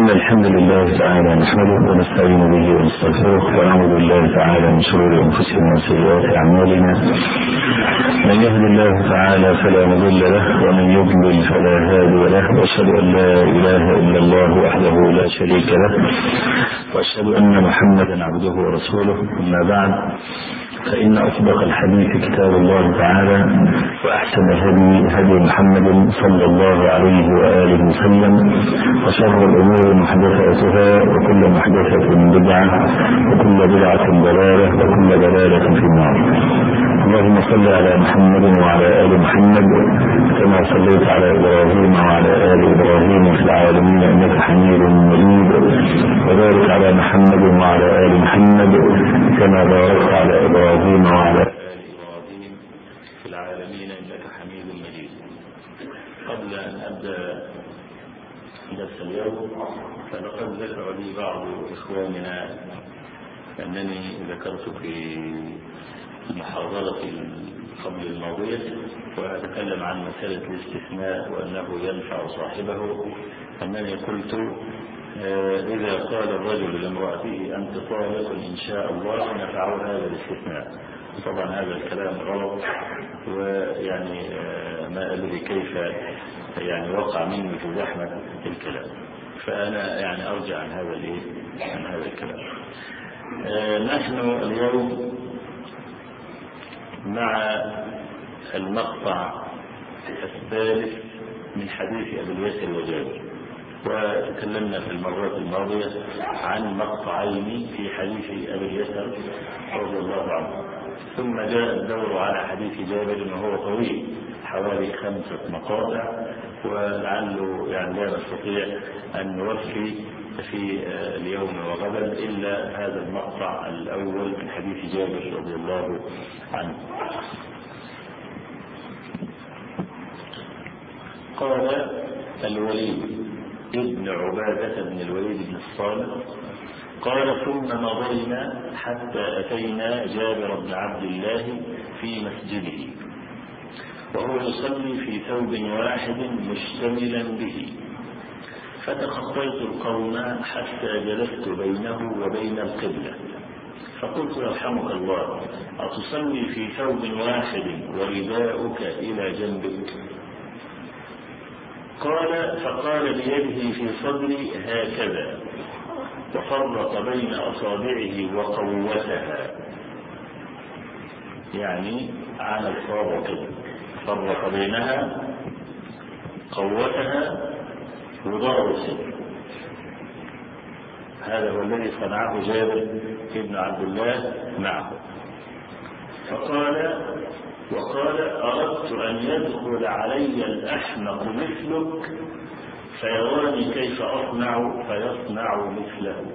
إن الحمد لله تعالى نحمده ونستعين به ونستغفره ونعوذ بالله تعالى من شرور أنفسنا وسيئات أعمالنا من يهد الله تعالى فلا مضل له ومن يضلل فلا هادي له وأشهد أن لا إله إلا الله وحده لا شريك له وأشهد أن محمدا عبده ورسوله أما بعد فإن أصدق الحديث كتاب الله تعالى وأحسن الهدي هدي محمد صلى الله عليه وآله وسلم وشر الأمور محدثاتها وكل محدثة بدعة وكل بدعة ضلالة وكل ضلالة في النار اللهم صل على محمد وعلى آل محمد كما صليت على إبراهيم وعلى آل إبراهيم في العالمين إنك حميد مجيد وبارك على محمد وعلى آل محمد كما باركت على إبراهيم وعلى آل إبراهيم في العالمين إنك حميد مجيد قبل أن أبدأ درس اليوم فلقد ذكر لي بعض إخواننا أنني ذكرت في المحاضرة قبل الماضية وأتكلم عن مسألة الاستثناء وأنه ينفع صاحبه أنني قلت إذا قال الرجل لامرأته أنت طالق إن شاء الله نفعه هذا الاستثناء طبعا هذا الكلام غلط ويعني ما أدري كيف يعني وقع مني في زحمة الكلام فأنا يعني أرجع عن هذا الإيه عن هذا الكلام نحن اليوم مع المقطع الثالث من حديث أبي الياسر وجابر وتكلمنا في المرات الماضية عن مقطعين في حديث أبي اليسر رضي الله عنه ثم جاء الدور على حديث جابر وهو طويل حوالي خمسة مقاطع ولعله يعني لا نستطيع أن نوفي في اليوم وغدا إلا هذا المقطع الأول من حديث جابر رضي الله عنه قال الوليد ابن عبادة بن الوليد بن الصالح قال ثم مضينا حتى أتينا جابر بن عبد الله في مسجده وهو يصلي في ثوب واحد مشتملا به فتخطيت القوم حتى جلست بينه وبين القبلة فقلت يرحمك الله أتصلي في ثوب واحد ورداؤك إلى جنبك قال فقال بيده في صدري هكذا وفرق بين أصابعه وقوتها يعني عمل صابع كده فرق بينها قوتها وضرب الصدر هذا هو الذي صنعه جابر ابن عبد الله معه فقال وقال أردت أن يدخل علي الأحمق مثلك فيراني كيف أصنع فيصنع مثله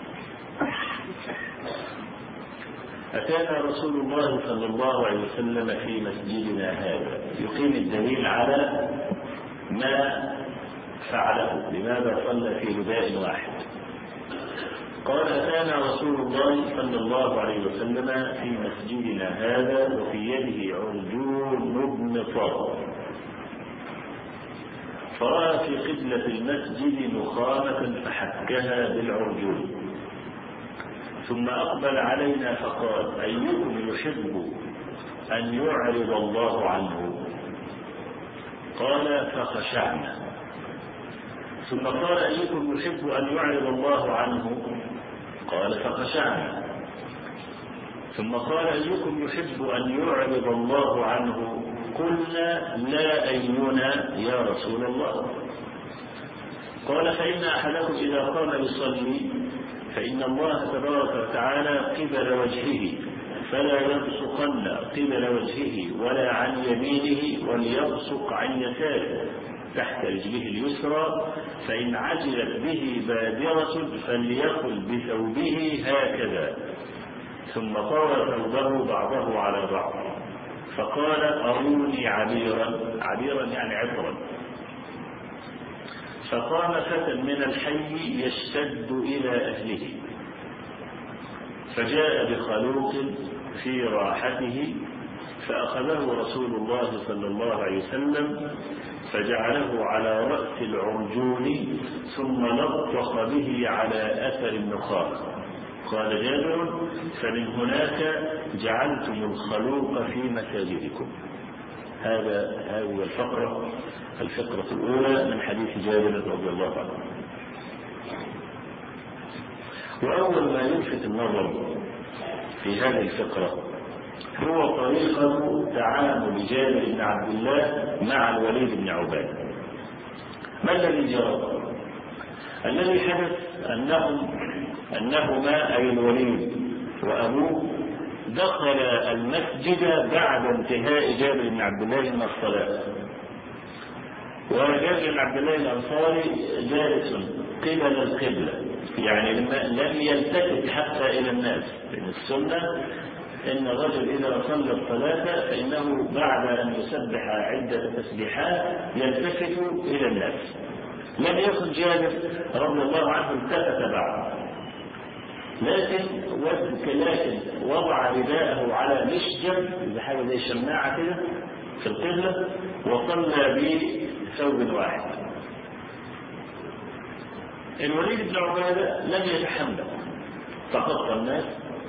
أتانا رسول الله صلى الله عليه وسلم في مسجدنا هذا يقيم الدليل على ما فعله لماذا صلى في رداء واحد قال أتانا رسول الله صلى الله عليه وسلم في مسجدنا هذا وفي يده عرجون بن صار فرأى في قبلة المسجد نخامة فحكها بالعرجون ثم أقبل علينا فقال أيكم يحب أن يعرض الله عنه قال فخشعنا ثم قال أيكم يحب أن يعرض الله عنه قال فخشعنا ثم قال أيكم يحب أن يعرض الله عنه قلنا لا أينا يا رسول الله قال فإن أحدكم إذا قام يصلي فإن الله تبارك وتعالى قبل وجهه فلا يبصقن قبل وجهه ولا عن يمينه وليبصق عن يساره تحت رجله اليسرى فإن عجلت به بادرة فليقل بثوبه هكذا ثم طوى ثوبه بعضه على بعض فقال أروني عبيرا عبيرا يعني عطرا فقام فتى من الحي يشتد إلى أهله فجاء بخلوق في راحته فأخذه رسول الله صلى الله عليه وسلم فجعله على رأس العرجون ثم لطخ به على أثر النخاع قال جابر فمن هناك جعلتم الخلوق في مساجدكم هذا هذه الفقرة الفقرة الأولى من حديث جابر رضي الله عنه وأول ما يلفت النظر في هذه الفقرة هو طريقة تعامل جابر بن عبد الله مع الوليد بن عباد ما الذي جرى؟ الذي حدث أنهم أنهما أي الوليد وأبوه دخل المسجد بعد انتهاء جابر بن عبد الله من الصلاة وجابر بن عبد الله الأنصاري جالس قبل القبلة يعني لم يلتفت حتى إلى الناس لأن السنة إن الرجل إذا صلى الصلاة فإنه بعد أن يسبح عدة تسبيحات يلتفت إلى الناس لم يكن جابر رضي الله عنه التفت بعد لكن لكن وضع رداءه على مشجر زي حاجه زي شماعه كده في القبله وصلى بثوب واحد. الوليد بن عباده لم يتحمل تخطى الناس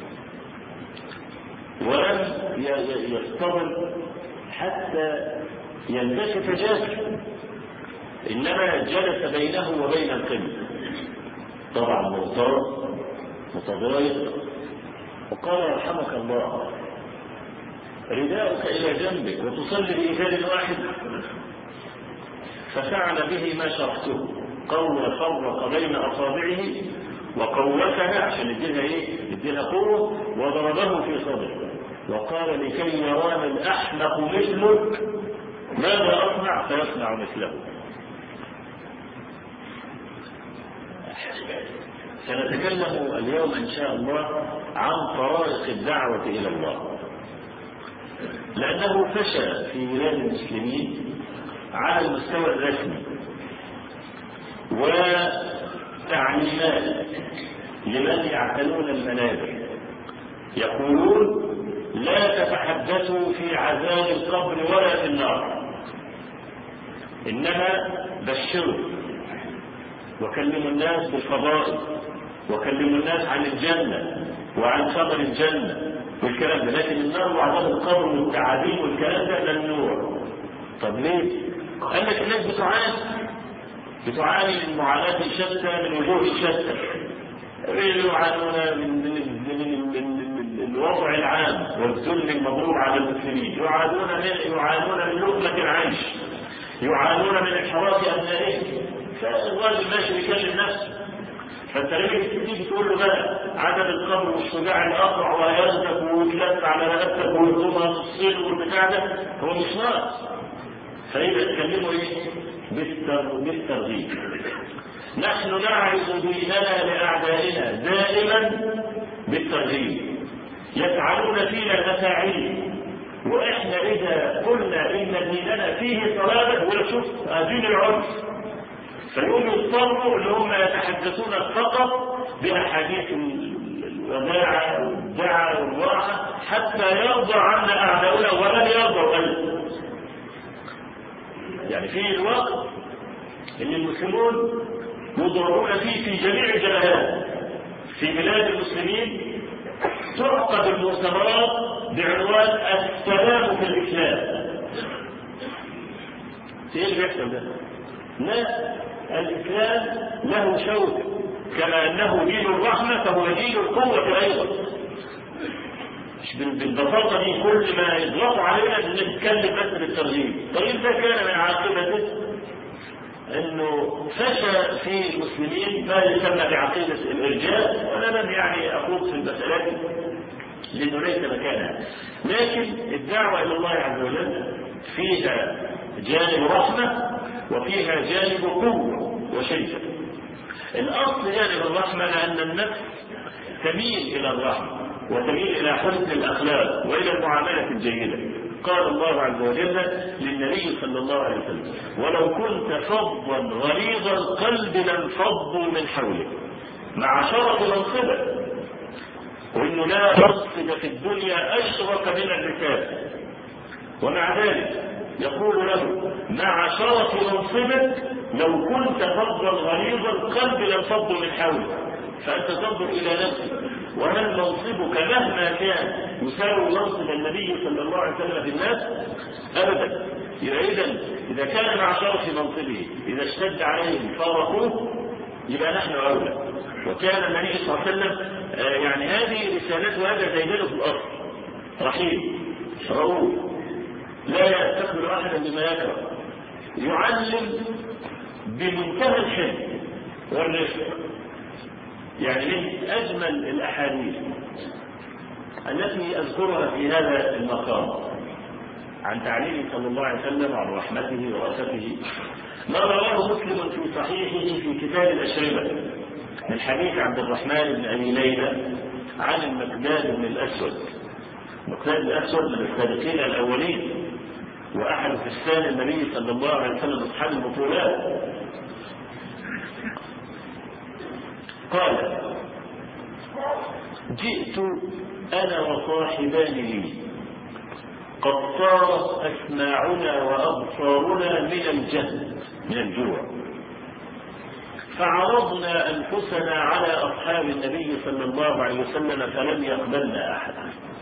ولم يصطبر حتى ينكشف جاسر انما جلس بينه وبين القبله طبعا مضطر متضايق وقال يرحمك الله رداءك إلى جنبك وتصلي بإيجاد واحد ففعل به ما شرحته قول فرق بين أصابعه وقوتها عشان يديها إيه؟ يديها قوة وضربه في صدره وقال لكي يراني الأحمق مثلك ماذا أصنع فيصنع مثله سنتكلم اليوم إن شاء الله عن طرائق الدعوة إلى الله لأنه فشى في بلاد المسلمين على المستوى الرسمي وتعليمات لمن يعتنون المنابر يقولون لا تتحدثوا في عذاب القبر ولا في النار إنما بشروا وكلموا الناس بالفضائل وكلموا الناس عن الجنة وعن خبر الجنة والكلام ده لكن النار وعذاب القبر والتعابين والكلام ده ممنوع طب ليه؟ قال لك الناس بتعاني بتعاني من معاناة شتى من وجوه شتى يعانون من, من, من, من, من الوضع العام والذل المضروب على المسلمين يعانون من يعانون من لقمة العيش يعانون من انحراف أبنائهم فالراجل ماشي بيكلم نفسه فانت ليه تيجي تقول له بقى عدم القبر والشجاع الاقرع وياخدك ويتلف على رقبتك ويضربها نصين والبتاع ده هو مش ناقص فيبقى تكلمه ايه؟ بالترغيب نحن نعرض ديننا لاعدائنا دائما بالترغيب يفعلون فينا المفاعيل واحنا اذا قلنا ان ديننا فيه صلابه ولا شوف دين العنف فيقوم يضطروا اللي هم يتحدثون فقط باحاديث الوداع والدعاء والراحه حتى يرضى عنا اعداؤنا ولن يرضوا ابدا. يعني في الوقت ان المسلمون يضربون فيه في جميع الجبهات في بلاد المسلمين تعقد المؤتمرات بعنوان السلام في الاسلام. ايه اللي بيحصل ده؟ لا الإسلام له شوك كما أنه دين الرحمة فهو دين القوة أيضا مش بالبساطة دي كل ما يضغطوا علينا نتكلم بس بالترغيب الترغيب ده كان من عاقبته انه فشى في المسلمين ما يسمى بعقيدة الارجاء وانا لم يعني اخوض في المسألة لانه ليس مكانها لكن الدعوة الى الله عز وجل فيها جانب رحمة وفيها جانب قوة وشدة الأصل جانب الرحمة لأن النفس تميل إلى الرحمة وتميل إلى حسن الأخلاق وإلى المعاملة الجيدة قال الله عز وجل للنبي صلى الله عليه وسلم ولو كنت فظا غليظ القلب لانفضوا من حولك مع شرف منصبك وانه لا منصب في الدنيا اشرف من الرساله ومع ذلك يقول له مع شرف منصبك لو كنت فظا غليظ القلب لانفضوا من حولك فانت تنظر الى نفسك وهل منصبك مهما كان يساوي منصب النبي صلى الله عليه وسلم في الناس ابدا يبقى اذا اذا كان مع شرف منصبه اذا اشتد عليهم فارقوه يبقى نحن اولى وكان النبي صلى الله عليه وسلم آه يعني هذه رسالته هذا زينه في الارض رحيم رؤوف لا يستقبل احدا بما يكره يعلم بمنتهى الحلم والرفق يعني من اجمل الاحاديث التي اذكرها في هذا المقام عن تعليمه صلى الله عليه وسلم عن رحمته ورأفته ما رواه مسلم في صحيحه في كتاب الأشربة من حديث عبد الرحمن بن أبي ليلى عن المقداد بن الأسود المقداد بن الأسود من السابقين الأولين وأحد فستان النبي صلى الله عليه وسلم أصحاب البطولات قال جئت أنا وصاحبان لي قد صارت أسماعنا وأبصارنا من الجهل من الجوع فعرضنا أنفسنا على أصحاب النبي صلى الله عليه وسلم فلم يقبلنا أحد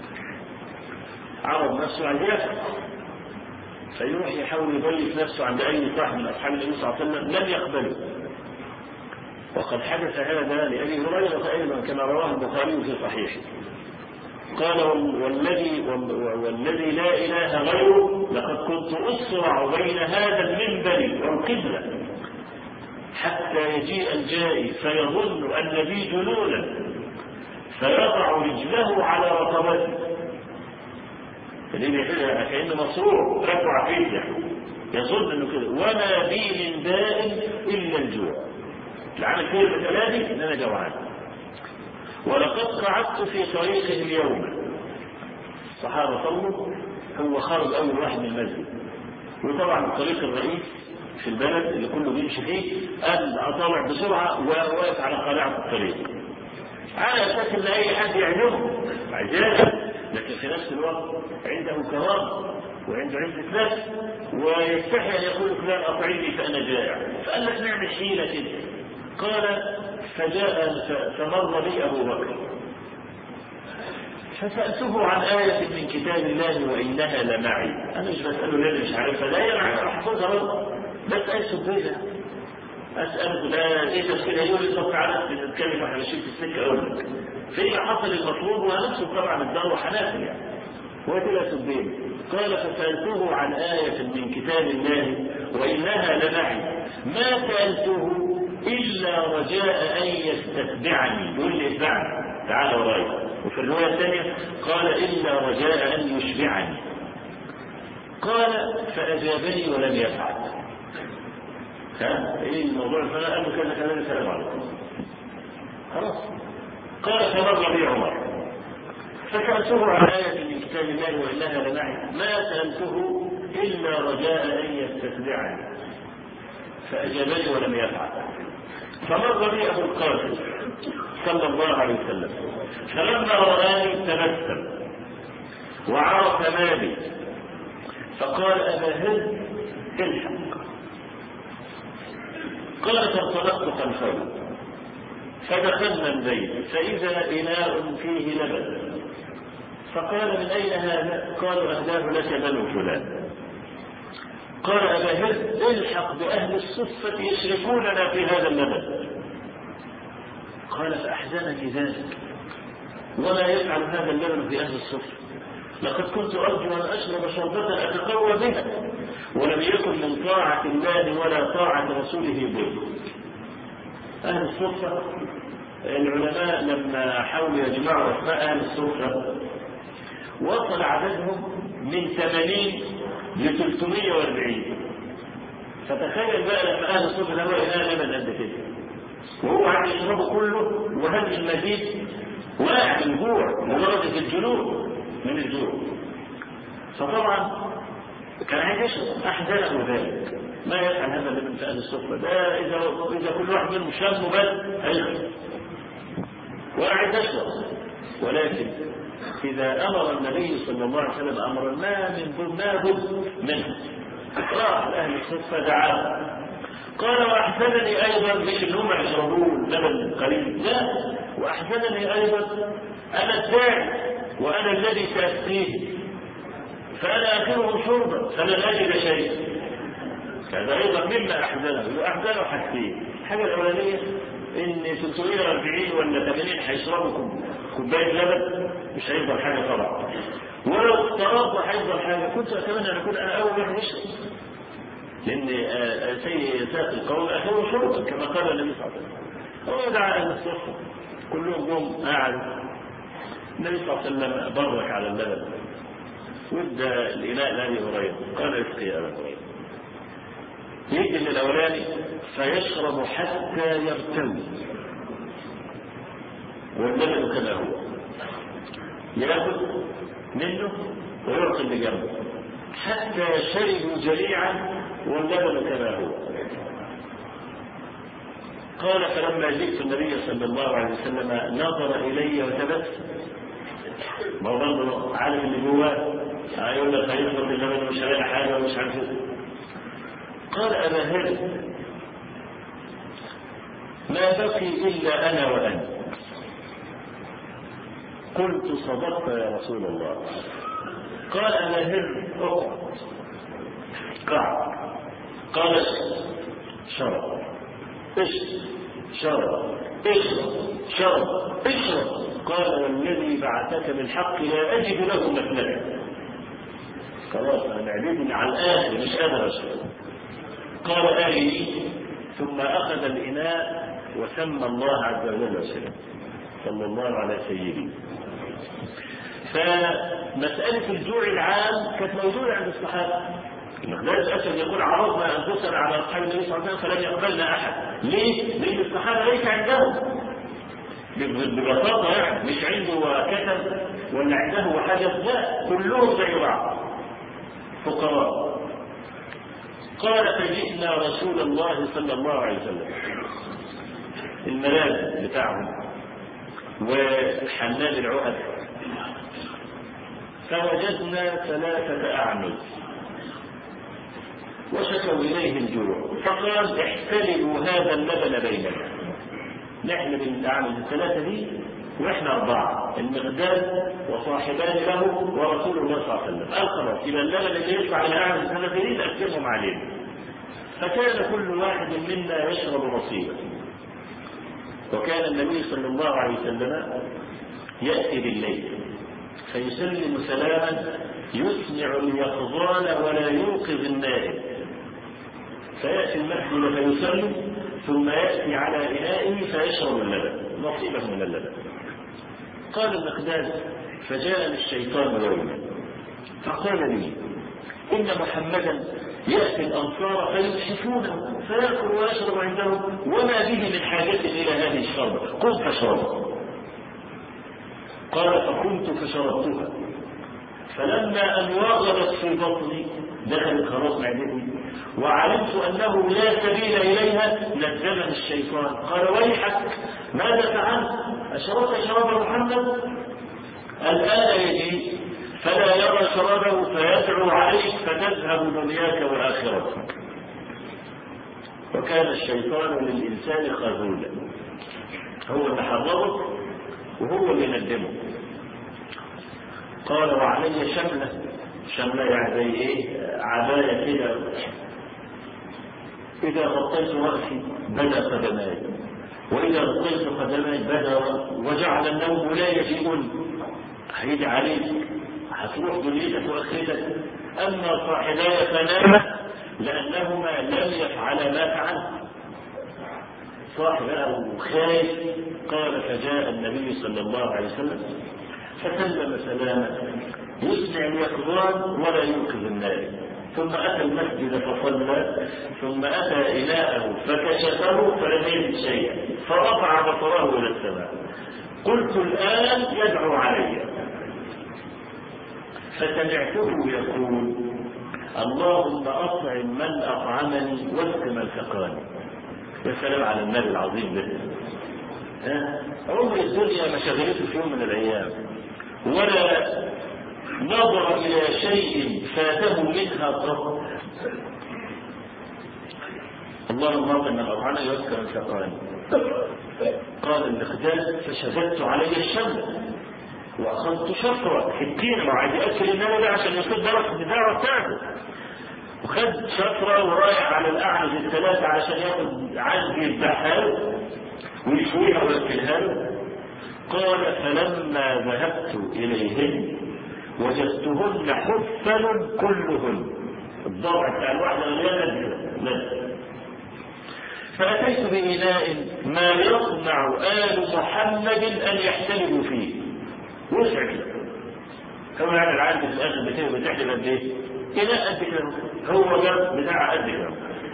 عرض نفسه على اليأس فيروح يحاول يضيف نفسه عند أي صاحب من أصحاب النبي صلى الله عليه وسلم لم يقبله وقد حدث هذا لأبي هريرة أيضا كما رواه البخاري في صحيحه قال والذي والذي لا اله غيره لقد كنت اسرع بين هذا المنبر والقبله حتى يجيء الجائي فيظن ان بي جنونا فيضع رجله على رقبته فليه كأنه مصروع رفع فيه يظن انه كده وما بي من داء الا الجوع العمل كده بثلاثه ان انا جوعان ولقد قعدت في طريقه اليوم الصحابة صلوا هو خرج أول واحد من المسجد وطبعا الطريق الرئيس في البلد اللي كله بيمشي فيه قال أطالع بسرعة وواقف على قارعة الطريق على أساس إن أي حد يعجبه عجالة لكن في نفس الوقت عنده كرامة وعنده عزة نفس ويستحي أن يقول فلان أطعمني فأنا جائع فقال لك نعمل حيلة كده قال فجاء فمر بي أبو بكر فسألته عن آية من كتاب الله وإنها لمعي أنا مش بسأله ليه مش عارفها لا هي معي أحفظها برضه بس أي سبيلة أسأله لا إيه تفسيرها يقول لي طب تعالى نتكلم احنا ماشيين في السكة أقول لك في حصل المطلوب ونفسه طبعا الدار حنافل يعني هو كده سبيل قال فسألته عن آية من كتاب الله وإنها لمعي ما سألته إلا رجاء أن يستتبعني يقول لي اتبعني تعال ورايا وفي الرواية الثانية قال إلا رجاء أن يشبعني قال فأجابني ولم يفعل ها ايه الموضوع الفلان قال له كذا كذا السلام عليكم خلاص قال فمر بي عمر فسألته عن آية من كتاب الله وإنها لمعي ما سألته إلا رجاء أن يستتبعني فأجابني ولم يفعل فمر بي أبو القاسم صلى الله عليه وسلم فلما رآني تبسم وعرف مالي فقال أبا هند الحق قال فانطلقت خلفه فدخلنا البيت فإذا إناء فيه لبن فقال من أين هذا؟ قالوا أهداه لك بنو فلان قال أبا هند الحق بأهل الصفة يشركوننا في هذا اللبن قال فأحزنني ذلك ولا يفعل هذا اللبن في أهل الصفة لقد كنت أرجو أن أشرب شربة أتقوى بها ولم يكن من طاعة الله ولا طاعة رسوله بر أهل الصفة العلماء لما حاولوا يجمعوا أسماء أهل الصفة وصل عددهم من 80 ل 340 فتخيل بقى لما أهل الصفة ده هو إله لبن قد كده وهو عم يشربه كله وهل المزيد واقع من جوع لدرجة الجنون من الجوع فطبعا كان عايز يشرب أحزنه ذلك ما يفعل هذا اللي من أهل الصفة ده إذا إذا كل واحد منهم شم بل هيخرب وقاعد يشرب ولكن إذا أمر النبي صلى الله عليه وسلم أمرا ما من ما بد منه راح لأهل الصفة دعاه قال وأحسنني أيضا مش إن هم يشربون لبن قليل لا وأحسنني أيضا أنا الداعي وأنا الذي سأسقيه فأنا آخرهم شربا فلن أجد شيء هذا أيضا مما أحزنه أحزنه حاجتين الحاجة الأولانية إن 340 ولا 80 هيشربوا كوباية لبن مش هيفضل حاجة طبعا ولو افترضت هيفضل حاجة كنت أتمنى أن أكون أنا أول واحد يشرب لأن سيد ساق القوم أخذوا شربا كما قال النبي صلى الله عليه وسلم هو دعا أهل الصفة كلهم قوم قعدوا النبي صلى الله عليه وسلم برك على اللبن وادى الإناء لأبي هريرة قال اسقي أبا هريرة يجي للأولاني فيشرب حتى يرتوي واللبن كما هو ياخذ منه ويعطي اللي جنبه حتى شربوا جميعا واللبن كما هو قال فلما جئت النبي صلى الله عليه وسلم نظر الي وتبسم ما هو برضه عارف اللي جواه هيقول لك هيشرب اللبن ومش هلاقي حاجه ومش عارف ايه قال أبا هل ما بقي إلا أنا وأنت قلت صدقت يا رسول الله قال أبا هل اقعد قعد قال شرب اشرب شرب اشرب شرب اشرب قال والذي بعثك بالحق لا أجد له مثلا خلاص أنا معدتني على الآخر مش قادر أشرب قال آلي ثم أخذ الإناء وسمى الله عز وجل وسلم صلى الله على سيدي فمسألة الجوع العام كانت موجودة عند الصحابة المقدار الأسد يقول عرضنا أنفسنا على أصحاب النبي صلى الله عليه وسلم فلم يقبلنا أحد ليه؟ لأن الصحابة ليس عندهم ببساطة يعني مش عنده كتب ولا عنده حاجة لا كلهم زي بعض فقراء قال فجئنا رسول الله صلى الله عليه وسلم الملاذ بتاعهم وحنان العقد فوجدنا ثلاثة أعنز وشكوا إليه الجوع فقال احتلبوا هذا اللبن بيننا نحن من الأعنز الثلاثة دي واحنا أربعة المقداد وصاحبان له ورسول الله صلى الله عليه وسلم قال خلاص يبقى اللبن اللي يشفع إلى أعنز الثلاثة دي نقسمهم علينا فكان كل واحد منا يشرب نصيبا وكان النبي صلى الله عليه وسلم يأتي بالليل فيسلم سلاما يسمع اليقظان ولا يوقظ النائم فيأتي المسجد فيسلم ثم يأتي على إنائه فيشرب اللبن نصيبه من اللبن قال المقداد فجاءني الشيطان يوما فقال لي إن محمدا يأتي الأنصار فيمسكونه فيأكل ويشرب عندهم وما به من حاجة إلى هذه الشربة قم فشرب قال فقمت فشربتها فلما أن وغلت في بطني دخلت خلاص معدتي وعلمت أنه لا سبيل إليها نزلني الشيطان قال ويحك ماذا فعلت أشربت شراب محمد الآن يجي فلا يرى شرابه فيدعو عليك فتذهب دنياك وآخرتك وكان الشيطان للإنسان خذولا هو اللي حرمه وهو اللي ندمه قال وعلي شملة شملة يعني زي ايه عباية كده إذا غطيت رأسي بدا قدماي وإذا غطيت قدماي بدا وجعل النوم لا يجيبني هيجي عليك هتروح دنيتك واخرتك اما صاحباي فنام لانهما لم يفعلا ما فعلت صاحبه خايف قال فجاء النبي صلى الله عليه وسلم فسلم سلاما يسمع اليقظان ولا ينقذ النائم ثم اتى المسجد فصلى ثم اتى اناءه فكشفه فلم يجد شيئا فرفع بصره الى السماء قلت الان يدعو علي فسمعته يقول اللهم اطعم من اطعمني واسق من سقاني يا سلام على النبي العظيم ده ها عمر الدنيا ما شغلته في يوم من الايام ولا نظر الى شيء فاته منها قط اللهم ان الاطعام يذكر الفقران قال المقداد فشددت علي الشمس واخذت شفره حتين ما عايز ياكل النبي عشان يصير درس الدعوه بتاعته وخد شفره ورايح على الاعنز الثلاثه عشان ياخد عزم يذبحها ويشويها وياكلها له قال فلما ذهبت اليهن وجدتهن حفل كلهن الضرع بتاع الواحده مليانه فأتيت بإناء ما يصنع آل محمد أن يحتلبوا فيه وسع كده هو يعني العالم في الآخر بتاعه بتحلب قد إيه؟ إناء قد كده هو ده بتاع قد كده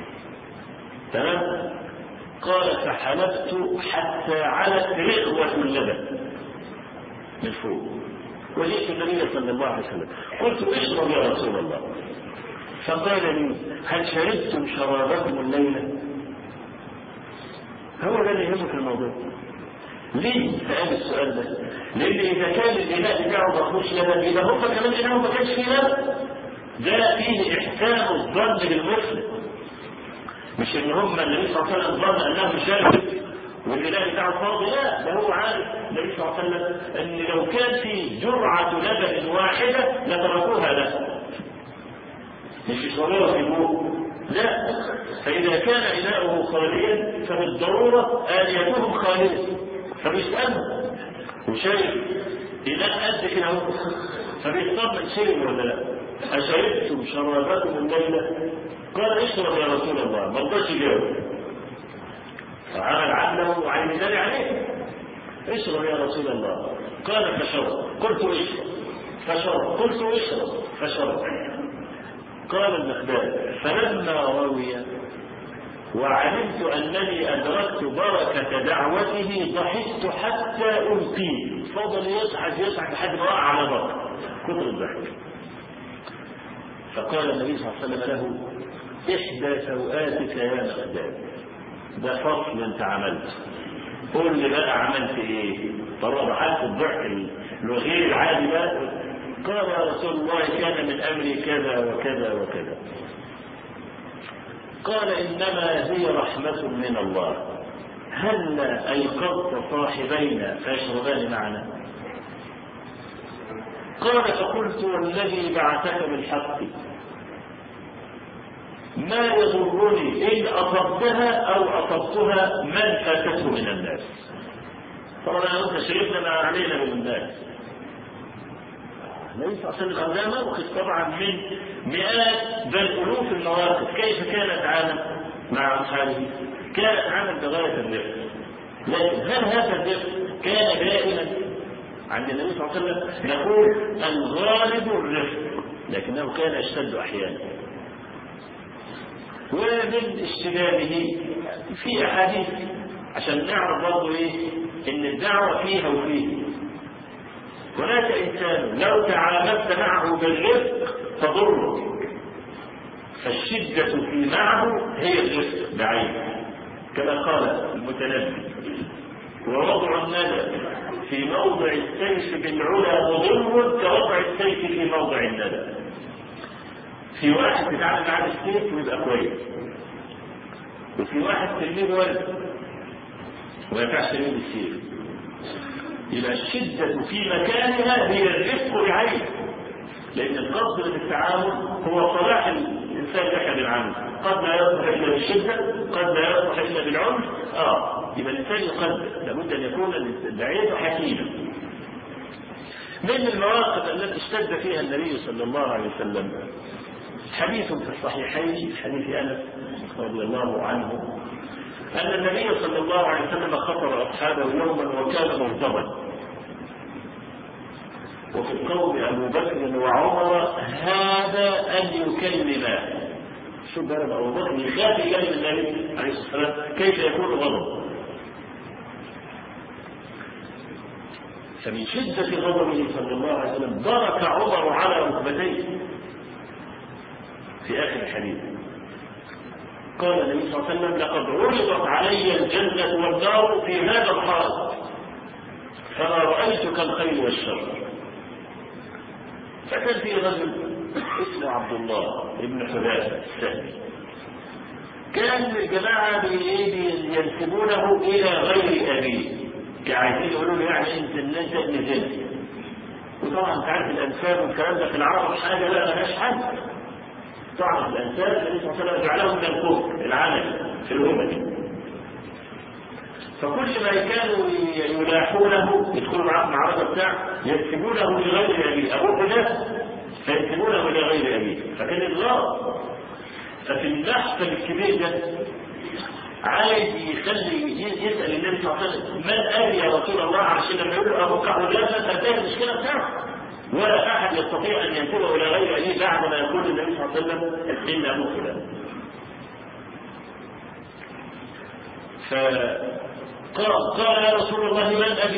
تمام؟ قال فحلبت حتى علت رغوة اللبن من فوق وجئت النبي صلى الله عليه وسلم قلت اشرب يا رسول الله فقال لي هل شربتم شرابكم الليله هو ده اللي يهمه في الموضوع ليه سأل السؤال ده؟ لأن إذا كان الإناء بتاعه ما فيهوش لبن يبقى هم كمان إنهم ما كانش فيه لبن ده فيه إحسان الظن بالمسلم مش إن هم النبي صلى الله عليه وسلم ظن أنهم شربوا والإناء بتاعه فاضي لا ده هو عارف النبي صلى الله عليه وسلم أن لو كان في جرعة لبن واحدة لتركوها له مش يشربوها في بوق لا فإذا كان إناؤه خاليا فبالضرورة آليتهم خالية فبيسأله وشايف إناء قد كده اهو فبيطمن شرب ولا لا أشربتم شرابكم الليلة قال اشرب يا رسول الله ما رضاش يجاوب فعمل عدله وعين ذلك عليه اشرب يا رسول الله قال فشرب قلت اشرب فشرب قلت اشرب فشرب قال المقداد فلما روي وعلمت أنني أدركت بركة دعوته ضحكت حتى ألقيه فضل يضحك يضحك لحد ما وقع على بطن كثر الضحك فقال النبي صلى الله عليه وسلم له إحدى سوآتك يا مقداد ده فصل أنت عملت قول لي بقى عملت إيه؟ طبعا ضحكت الضحك الغير العادي ده قال يا رسول الله كان من أمري كذا وكذا وكذا قال إنما هي رحمة من الله هل أيقظت صاحبينا فيشربان معنا قال فقلت والذي بعثك بالحق ما يضرني إن أصبتها أو أصبتها من فاتته من الناس طبعا أنت شريفنا ما علينا من الناس النبي صلى الله عليه وسلم ده موقف طبعا من مئات بل الوف المواقف كيف كان يتعامل مع اصحابه؟ كان يتعامل بغايه الرفق لكن هل هذا الرفق كان دائما عند النبي صلى الله عليه وسلم نقول الغالب الرفق لكنه كان يشتد احيانا ومن اشتداده في احاديث عشان نعرف برضه ايه ان الدعوه فيها وفيه هناك إنسان لو تعاملت معه بالرفق تضرك فالشدة في معه هي الرفق بعينه كما قال المتنبي ووضع الندى في موضع السيف بالعلا مضر كوضع السيف في موضع الندى في واحد تتعامل معاه بالسيف ويبقى كويس وفي واحد تلميذ ولد وما ينفعش تلميذ بالسيف يبقى الشدة في مكانها هي الرفق بعينه لأن القصد من التعامل هو صلاح الإنسان لك بالعنف قد لا يصلح إلا بالشدة قد لا يصلح إلا بالعنف آه يبقى الإنسان يقدر لابد أن يكون الداعية حكيما من المواقف التي اشتد فيها النبي صلى الله عليه وسلم حديث في الصحيحين حديث أنس رضي الله عنه أن النبي صلى الله عليه وسلم خطر أصحابه يوما وكان مغضبا وفي القوم أبو بكر وعمر هذا أن يكلما شو ضرب أبو بكر يخاف يكلم النبي عليه الصلاة والسلام كيف يكون غضب فمن شدة غضبه صلى الله عليه وسلم برك عمر على ركبتيه في آخر الحديث قال النبي صلى الله عليه وسلم لقد عرضت علي الجنة والنار في هذا الحال فما رأيت كالخير والشر فكان في رجل اسمه عبد الله ابن حذافة السهمي كان الجماعة ينسبونه إلى غير أبيه عايزين يقولوا له يعني أنت إن أنت ابن زنا وطبعا أنت عارف الأنساب والكلام ده في العرب حاجة لا ملهاش حل طبعا الأنساب النبي صلى الله عليه وسلم جعلهم من الكفر العمل في الأمة فكل ما كانوا يلاحونه يدخلوا معاه المعركة بتاع ينسبونه لغير أبيه أبوه ده فينسبونه لغير أبيه فكان الغرض ففي المحفل الكبير ده عايز يخلي يسأل النبي صلى الله عليه وسلم من أبي يا رسول الله عشان لما يقول له أبو كعب لا فتنتهي المشكلة بتاعته ولا أحد يستطيع أن ينسبه إلى غير أبيه بعد ما يقول النبي صلى الله عليه وسلم إن أبو فلان فقال قال يا رسول الله من أبي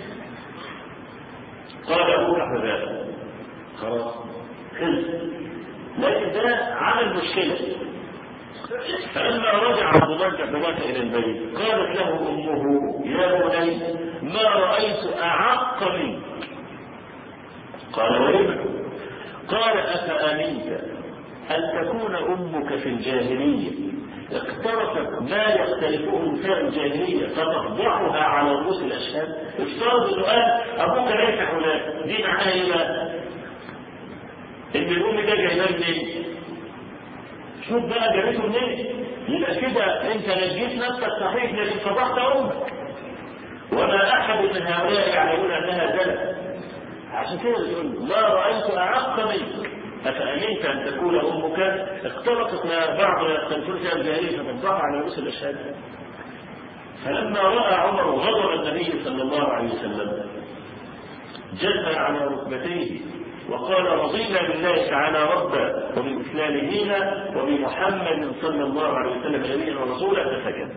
قال أبو حذافة خلاص خلص لكن ده عمل مشكلة فلما رجع عبد الله بن عباس إلى البيت قالت له أمه يا بني ما رأيت أعق منك قال ولم قال أفأمنت أن تكون أمك في الجاهلية اقترفت ما يختلفه نساء الجاهلية فتفضحها على رؤوس الأشهاد افترض انه قال أبوك ليس هناك دي معناها إيه بقى؟ إن الأم ده جايباه منين؟ شوف بقى جابته منين؟ يبقى كده أنت نجيت نفسك صحيح لكن فضحت أمك وما أحد من هؤلاء يعلمون أنها زلت عشان كده بيقول ما رأيت أعق منك أفأمنت أن تكون أمك اختلطت مع بعض تنفرس الجاهلية فتفضح على رؤوس الأشهاد فلما رأى عمر غضب النبي صلى الله عليه وسلم جثى على ركبتيه وقال رضينا بالله تعالى ربا وبالإسلام دينا وبمحمد صلى الله عليه وسلم نبيا ورسولا فسكت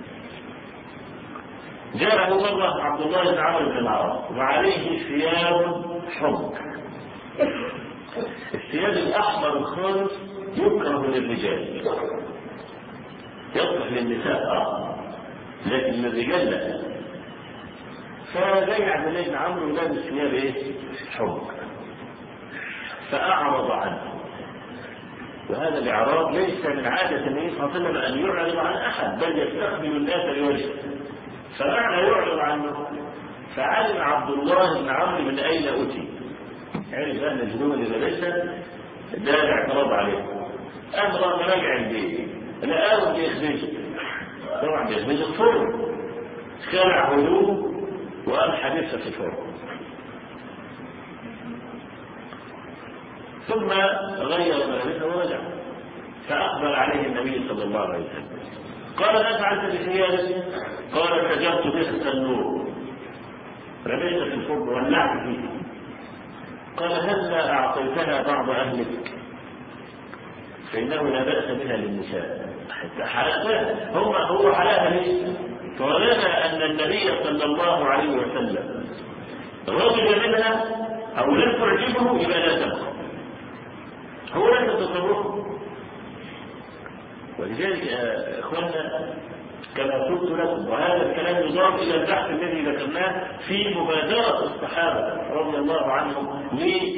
جاءه مرة عبد الله بن عمرو بن العاص وعليه ثياب حمر الثياب الأحمر الخالص يكره للرجال يصلح للنساء اه لكن للرجال لا فجاي عبد الله بن عمرو لابس ثياب ايه؟ حمر فأعرض عنه وهذا الإعراض ليس من عادة النبي صلى الله عليه وسلم أن يعرض عن أحد بل يستقبل الناس بوجهه فمعنى يعرض عنه فعلم عبد الله بن عمرو من أين أتي عرف أن الهدوم اللي لابسها ده الاعتراض عليه أمر راجع البيت لقاه بيخبزه طبعا بيخبزه الفرن خلع هدومه وقام حديثها في الفرن ثم غير ملابسه ورجع فأقبل عليه النبي صلى الله عليه وسلم قال ما فعلت بثيابك؟ قال سجرت بها التنور رميت في الفرن ولعت فيه قال هلا أعطيتها بعض أهلك فإنه لا بأس بها للنساء حلقها هم هو حلاها ليه؟ طالما أن النبي صلى الله عليه وسلم رضي منها أو لم تعجبه يبقى لا تبقى هو ليس تصرفه ولذلك يا اخوانا كما قلت لكم وهذا الكلام يضاف الى البحث الذي ذكرناه في مبادره الصحابه رضي الله عنهم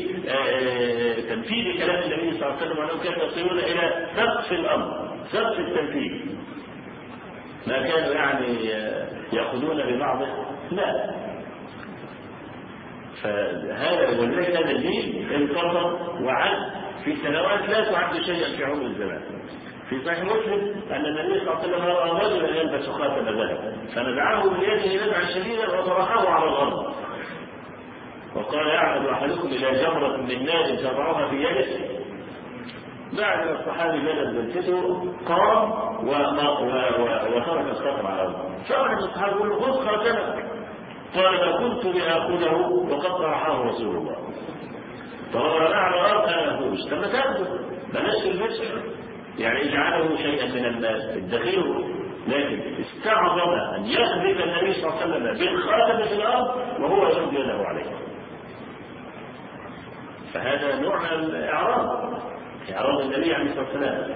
لتنفيذ كلام النبي صلى الله عليه وسلم وانهم كانوا يصلون الى سقف الامر سقف التنفيذ ما كانوا يعني ياخذون ببعضه لا فهذا ولذلك هذا الدين انتصر وعد في سنوات لا تعد شيئا في عمر الزمان في صحيح مسلم ان النبي صلى الله عليه وسلم راى رجلا يلبس خاتم ذهب فنزعه بيده نزعا شديدا وطرحه على الارض وقال يعمد احدكم الى جمره من نار تضعها في يده بعد ما الصحابي بلد بلسته قام وترك الخاتم على الارض فواحد من الصحابه يقول له خذ خاتمك قال ما كنت لاخذه وقد طرحه رسول الله طالما على الارض انا افوز طب ما تاخذه بلاش المسح يعني اجعله شيئا من المال ادخره لكن استعظم ان يخذف النبي صلى الله عليه وسلم بالخاتم في الارض وهو يرد يده عليه فهذا نوع من الاعراض اعراض النبي عليه الصلاه والسلام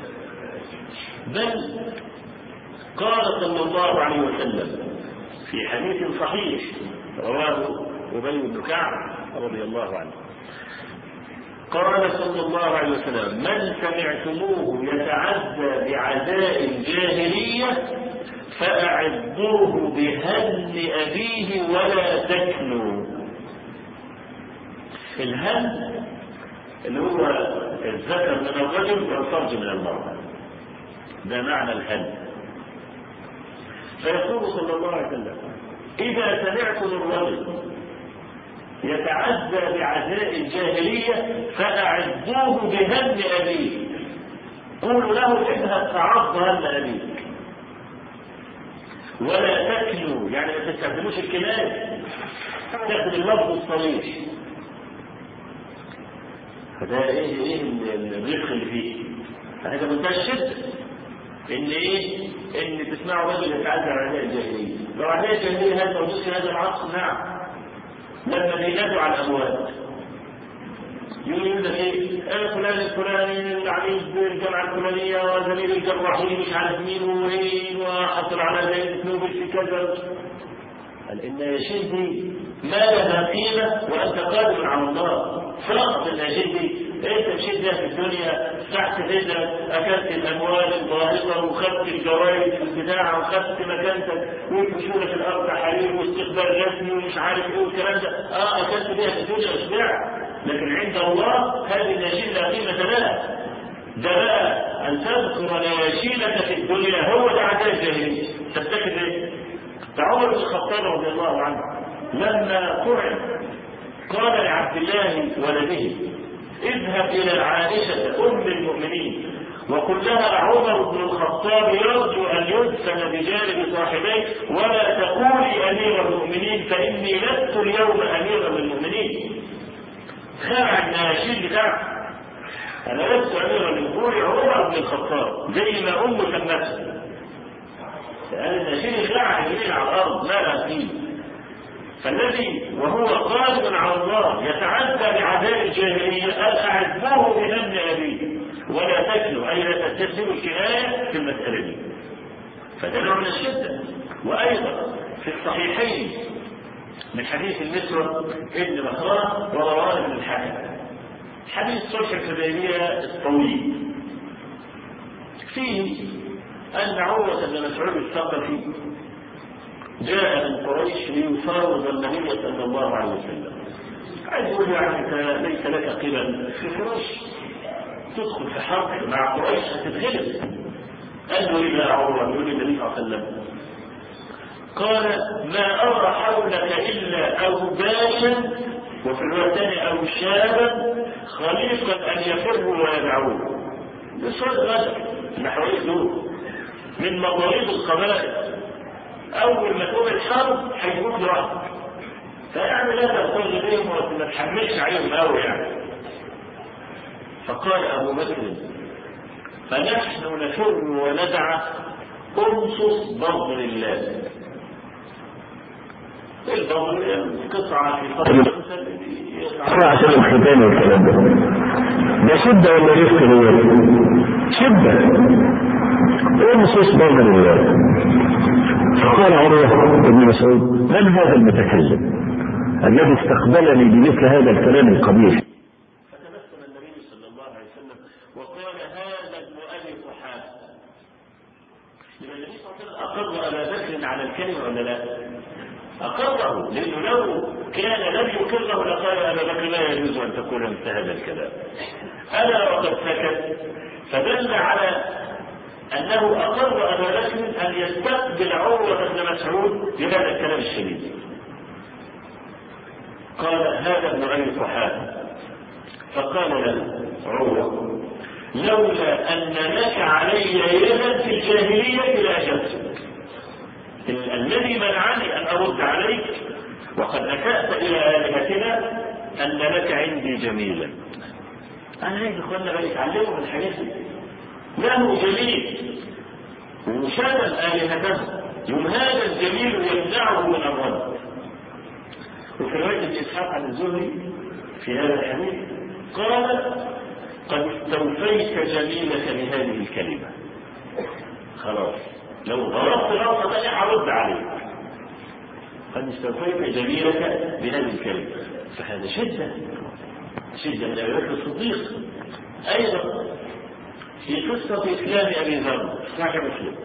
بل قال صلى الله عليه وسلم في حديث صحيح رواه ابي بن كعب رضي الله عنه قال صلى الله عليه وسلم من سمعتموه يتعدى بعزاء الجاهلية فأعذوه بهن أبيه ولا تكنوا الهن اللي هو الذكر من الرجل والفرج من المرأة ده معنى الهن فيقول صلى الله عليه وسلم إذا سمعتم الرجل يتعزى بعزاء الجاهلية فأعزوه بهم أبيه قولوا له اذهب فعض هم أبيك ولا تكلوا يعني ما تستخدموش الكلام تاخد اللفظ الصريح فده ايه ايه الرفق اللي فيه هذا منتهى الشده ان ايه ان تسمعوا رجل يتعزى على الجاهليه لو عزاء الجاهليه هل موجود في هذا العصر نعم لما بينادوا على الاموات يقول لك ايه انا فلان الفلاني العميد بالجامعه الفلانيه وزميل الجراحين مش عارف مين وين وحصل على زي نوبل في كذا قال ان يا شيخي ما لها قيمه وانت قادر على الله فقط ان يا شيخي انت مشيت بيها في الدنيا تحت رجلك اكلت الاموال الضائقه وخدت الجوائز البتاع وخدت مكانتك وتمشون في الارض حرير واستقبال رسمي ومش عارف ايه والكلام ده اه اكلت بيها في الدنيا وشبعت لكن عند الله هذه النشيد لا قيمه لها ده بقى ان تذكر نياشينك في الدنيا هو ده عداء الجاهليه تفتكر ايه؟ ده عمر بن الخطاب رضي الله عنه لما طعن قال لعبد الله ولده اذهب إلى عائشة أم المؤمنين وقل لها عمر بن الخطاب يرجو أن يدفن بجانب صاحبيه ولا تقولي أمير المؤمنين فإني لست اليوم أميرا للمؤمنين خلع الناشيد بتاعه أنا لست أميرا للمؤمنين عمر بن الخطاب زي ما أمه سمته قال الناشيد خلع اليمين على الأرض ما لا فيه فالذي وهو قادر على الله يتعدى بعذاب الجاهلية قال أعذبوه بهم أبيه ولا تكلوا أي لا تستخدموا الكناية في المسألة دي فده نوع من الشدة وأيضا في الصحيحين من حديث المسور ابن بخران ورواه ابن الحكم حديث صلح الحديبية الطويل فيه أن عروة بن مسعود الثقفي جاء من قريش ليفاوض النبي صلى الله عليه وسلم عايز يقول يعني انت ليس لك قبل في قريش تدخل في حرب مع قريش هتتغلب قال له ايه يا عروه يقول النبي صلى الله عليه وسلم قال ما ارى حولك الا اوباشا وفي الوثن او شابا خليقا ان يفروا ويدعوه بصوت غدر اللي حواليك دول من مضاريب القبائل اول ما تقوم الحرب هيجوك لوحدك فيعني لا تغتر بهم وما تحملش عليهم قوي يعني فقال ابو بكر فنحن نفر وندع انصص بغض الله البغض قطعة في قبر عشان الختان والكلام ده ده شدة ولا رفق هو شدة انصص بغض الله فقال عروة بن مسعود من هذا المتكلم الذي استقبلني بمثل هذا الكلام القبيح فتبسم النبي صلى الله عليه وسلم وقال هذا ابن ابي قحافه يبقى النبي صلى الله عليه وسلم اقر ابا بكر على الكلمه ولا لا؟ اقره لانه لو كان لم يقره لقال ابا بكر لا يجوز ان تقول مثل هذا الكلام الا وقد سكت فدل على انه اقر ابا بكر ان يستقبل عروه بن مسعود بهذا الكلام الشديد قال هذا ابن ابي قحافه فقال له عروه لولا ان لك علي يدا في الجاهليه لاجبتك الذي منعني ان ارد عليك وقد اسات الى الهتنا ان لك عندي جميلا انا عايز اخوانا بقى يتعلموا من الحاجات دي له جميل وشتم الهتهم يوم هذا الجميل يمنعه من الرد وفي روايه ابن اسحاق عن الزهري في هذا الحديث قال قد استوفيت جميلك بهذه الكلمه خلاص لو ضربت غلطه ثانيه هرد عليك قد استوفيت جميلك بهذه الكلمه فهذا شده شدة من أبي بكر الصديق أيضا في قصة إسلام أبي ذر صحيح مسلم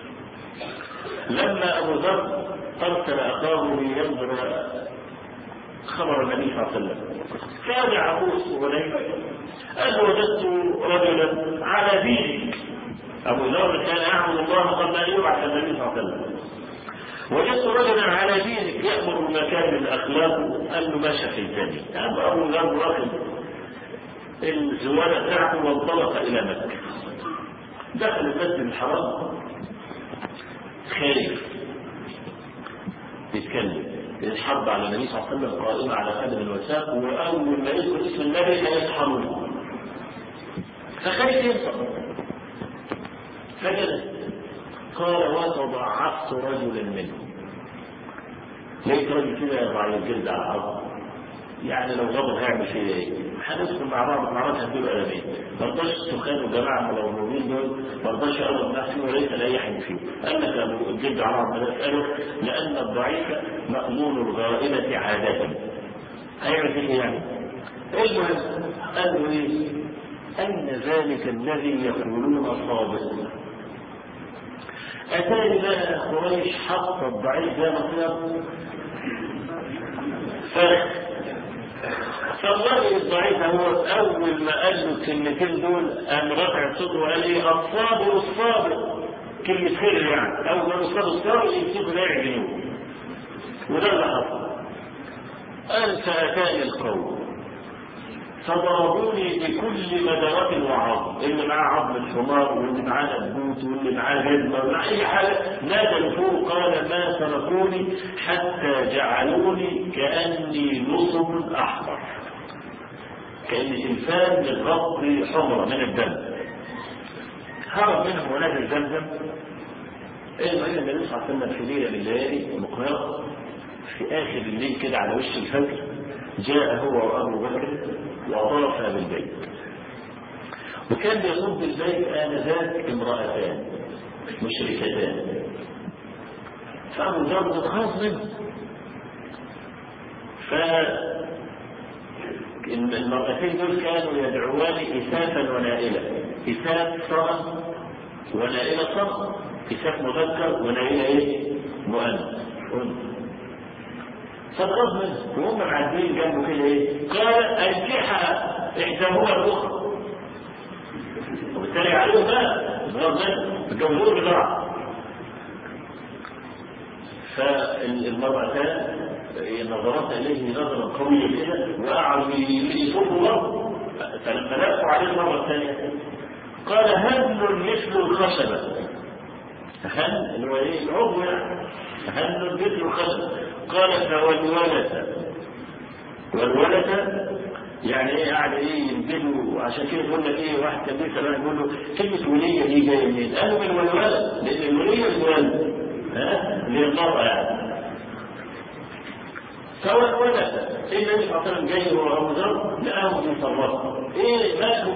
لما أبو ذر أرسل أخاه لينظر خبر النبي صلى الله عليه وسلم كان عبوس وليس قال وجدت رجلا على دينك أبو ذر كان يعبد الله قبل أن يبعث النبي صلى الله عليه وسلم وجدت رجلا على دينك يأمر بمكان الأخلاق أنه ما شفيتني أما أبو ذر راكب الزوالة بتاعته وانطلق إلى مكة دخل المسجد الحرام خايف يتكلم الحرب على النبي صلى الله عليه وسلم قائمة على قدم الوثاق وأول ما يذكر اسم النبي لا يسحرون فخايف ينطق فجلس قال وتضعفت رجلا منهم لقيت راجل كده يضع الجلد على الارض يعني لو غضب هيعمل فيه ايه؟ هندخل مع بعض مع بعض هندول قلمين ما رضاش السخان والجماعه الملونين دول ما رضاش يقرب نفسه وليس لاي حد فيه قال لك ابو الجلد على الارض ما اساله لان الضعيف مأمون الغائبه عاده هيعمل فيه يعني؟ المهم قال له ايه؟ أين ذلك الذي يقولون صادق أتاني بقى قريش حط الضعيف ده مطلب فالراجل الضعيف هو أول ما قال له الكلمتين دول قام رافع صوته وقال لي الصابر الصابر كلمة خير يعني أول ما الصابر الصابر يمسكه لا يعجنوه وده اللي حصل قال فأتاني القوم فضربوني بكل مدرات وعظم اللي معاه عظم الحمار واللي معاه نبوت واللي معاه جزمه ومع اي حاجه نادى الفوق قال ما تركوني حتى جعلوني كاني نصب احمر كاني انسان متغطي حمره من الدم هرب منهم ونادى زمزم المهم النبي صلى الله عليه وسلم في ليله من الليالي مقياس في اخر الليل كده على وش الفجر جاء هو وابو بكر وطاف بالبيت وكان يقوم بالبيت آنذاك امرأتان مشركتان فأبو ذر خاص منه ف المرأتين دول كانوا يدعوان إسافا ونائلة إساف صنم ونائلة صنم إساف مذكر ونائلة إيه؟ مؤنث فالغض منه وهم معديين جنبه كده ايه؟ قال انكحها احداهما الاخرى وبالتالي عليهم بقى الغض منه الجمهور بسرعه فالمرأتان نظرت اليه نظرا قويه كده وقعوا يشوفوا الله فلما لقوا عليه المره الثانيه قال هزل مثل الخشبه هل اللي هو ايه العضو يعني هل مثل الخشبه قال فوالولد والولد يعني ايه قاعد ايه ينزلوا عشان كده يقول لك ايه واحد كان لسه بقى يقول له كلمه وليه دي جايه منين؟ قالوا من الولد لان الوليه الولد ها للمراه يعني فوالولد ايه النبي صلى الله عليه وسلم جاي هو ابو ذر لقاهم يصرفوا ايه مالهم؟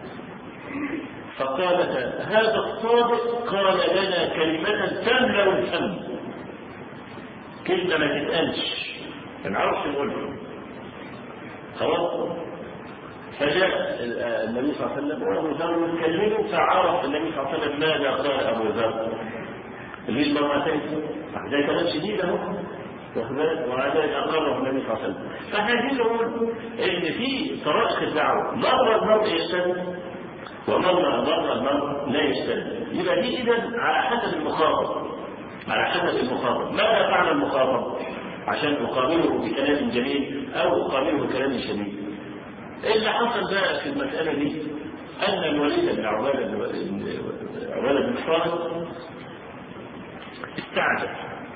فقالت هذا الصادق قال لنا كلمة تملأ الفم كلمة ما تتقالش ما نعرفش نقولها خلاص فجاء النبي صلى الله عليه وسلم وابو ذر يكلمه فعرف النبي صلى الله عليه وسلم ماذا قال ابو ذر اللي المرأتين ده كلام شديد اهو ومع ذلك اقره النبي صلى الله عليه وسلم فاحنا نقول ان في طرائق الدعوه مره المرء يستند ومرة مرة المرء لا يستند يبقى دي اذا على حسب المخاطب على حسب المخاطب ماذا فعل المخاطب عشان اقابله بكلام جميل او اقابله بكلام شديد اللي حصل بقى في المسألة دي أن الوليد بن عبادة عبادة بن صالح استعجب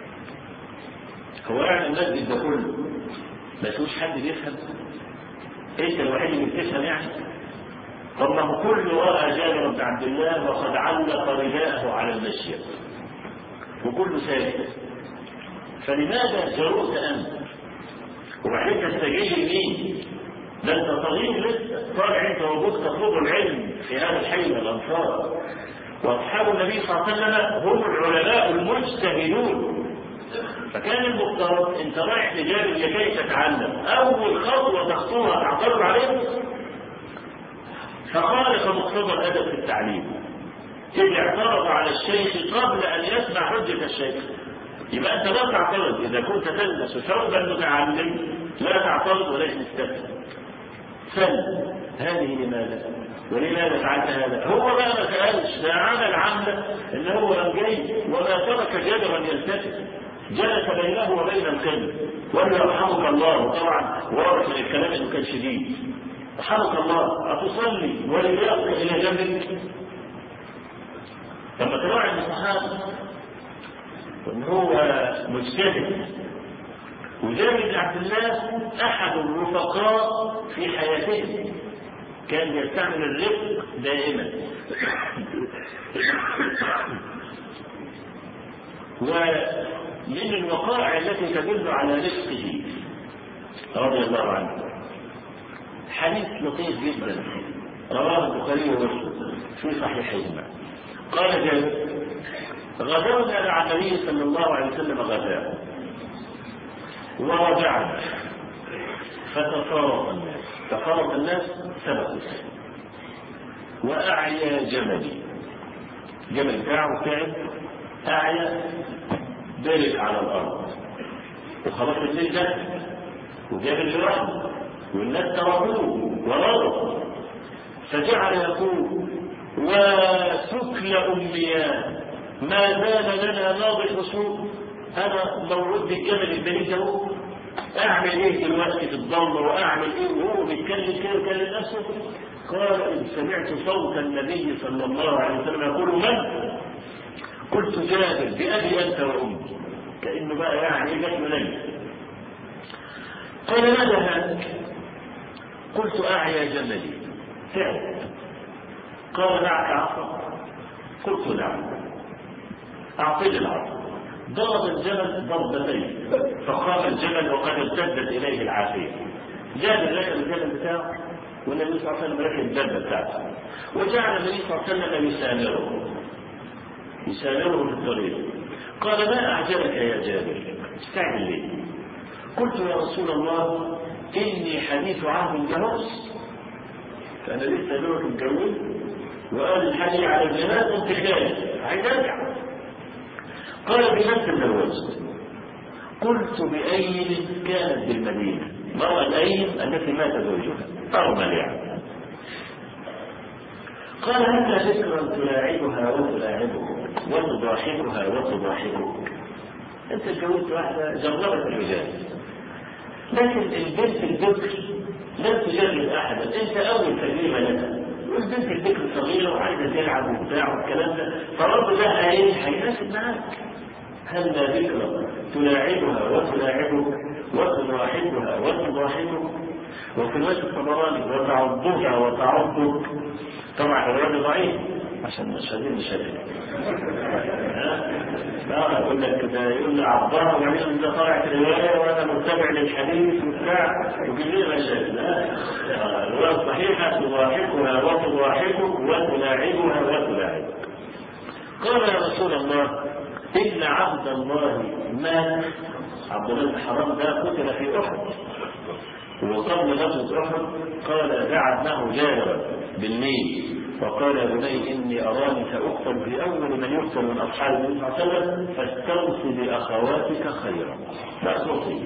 هو يعني المسجد ده كله ما فيهوش حد بيفهم انت الوحيد اللي بتفهم يعني طب ما هو كل راى جابر بن عبد الله وقد علق رداءه على المشية وكله ساكت فلماذا جرؤت انت وبعدين تستجيب مين ده انت صغير لسه طالع انت وابوك تطلب العلم في هذا الحي من الانصار واصحاب النبي صلى الله عليه وسلم هم العلماء المجتهدون فكان المفترض انت رايح لجابر لكي تتعلم اول خطوه تخطوها تعترض عليه فخالف مقتضى الادب في التعليم إذ اعترض على الشيخ قبل ان يسمع حجه الشيخ يبقى انت لا تعترض اذا كنت تلبس ثوب المتعلم لا تعترض ولا تستفهم سل هذه لماذا؟ ولماذا فعلت هذا؟ هو بقى ما سألش ده عمل عمل ان هو قام جاي وما ترك جدرا يلتفت جلس بينه وبين القبل وقال له يرحمك الله طبعا واضح من الكلام انه كان شديد رحمك الله اتصلي وليأخذ الى جنبك لما تراعي الصحابه وان هو مجتهد وجابر بن عبد الله احد الرفقاء في حياته كان يستعمل الرفق دائما ومن الوقائع التي تدل على رفقه رضي الله عنه حديث لطيف جدا رواه البخاري ومسلم في صحيحيهما قال جابر غدرنا مع النبي صلى الله عليه وسلم غداء ورجعنا فتفارق الناس تفارق الناس سبقوا وأعيا جملي جمل بتاعه تعب أعيا دلك على الأرض وخلاص الليل ده وجاب اللي رحمه والناس تركوه ورضوا فجعل يقول وسكل أميان ما زال لنا ناضح سوء أنا موعود بالجمل البريد اهو أعمل إيه دلوقتي في الضلمة وأعمل إيه وهو بيتكلم كده ويكلم نفسه قال إن سمعت صوت النبي صلى الله عليه وسلم يقول من؟ قلت جابر بأبي أنت وأمي كأنه بقى يعني جت مني قال ماذا هاك؟ قلت أعيا جملي تعب قال معك عصا قلت نعم أعطيني العصا ضرب الجمل ضربتين فقام الجمل وقد ارتدت إليه العافية جاب الركب الجمل بتاعه والنبي صلى الله عليه وسلم ركب الدابة بتاعته وجعل النبي صلى الله عليه وسلم يسامره يسامره في الطريق قال ما أعجبك يا جابر استعجل ليه قلت يا رسول الله إني حديث عهد جهوز فأنا لسه دورك متجوز وقال الحديث على الجنات وانت خارج عايز ارجع قال بمن تزوجت قلت بأيل كانت بالمدينة مرأة الأيل التي مات زوجها أرمل يعني قال أنت ذكرا تلاعبها وتلاعبك وتضاحكها وتضاحكك أنت اتجوزت واحدة جربت الرجال لكن البنت البكر لم تجرب أحدا أنت أول تجربة لها والبنت البكر صغيرة وعايزة تلعب وبتاع والكلام ده فرب ده إيه هيناسب معاك هل ذكرى تلاعبها وتلاعبك وتضاحكها وتضاحكك وفي الوقت الطبراني وتعضها وتعضك طبعا الرياضي ضعيف عشان مش عايزين نشكل اه يقول لك ده يقول لي عضها وبعدين ده طلعت روايه وانا متبع للحديث وبتاع ويجيب لي مشاكل الروايه الصحيحه تضاحكها وتضاحكك وتلاعبها وتلاعبك قال يا رسول الله إن عبد الله مات عبد الله بن حرام ده قتل في أحد وقبل غزوة أحد قال دعا ابنه جابر بالليل وقال يا بني إني أراني سأقتل في أول من يقتل من أصحاب النبي صلى الله عليه وسلم فاستوصي بأخواتك خيرا لا توصي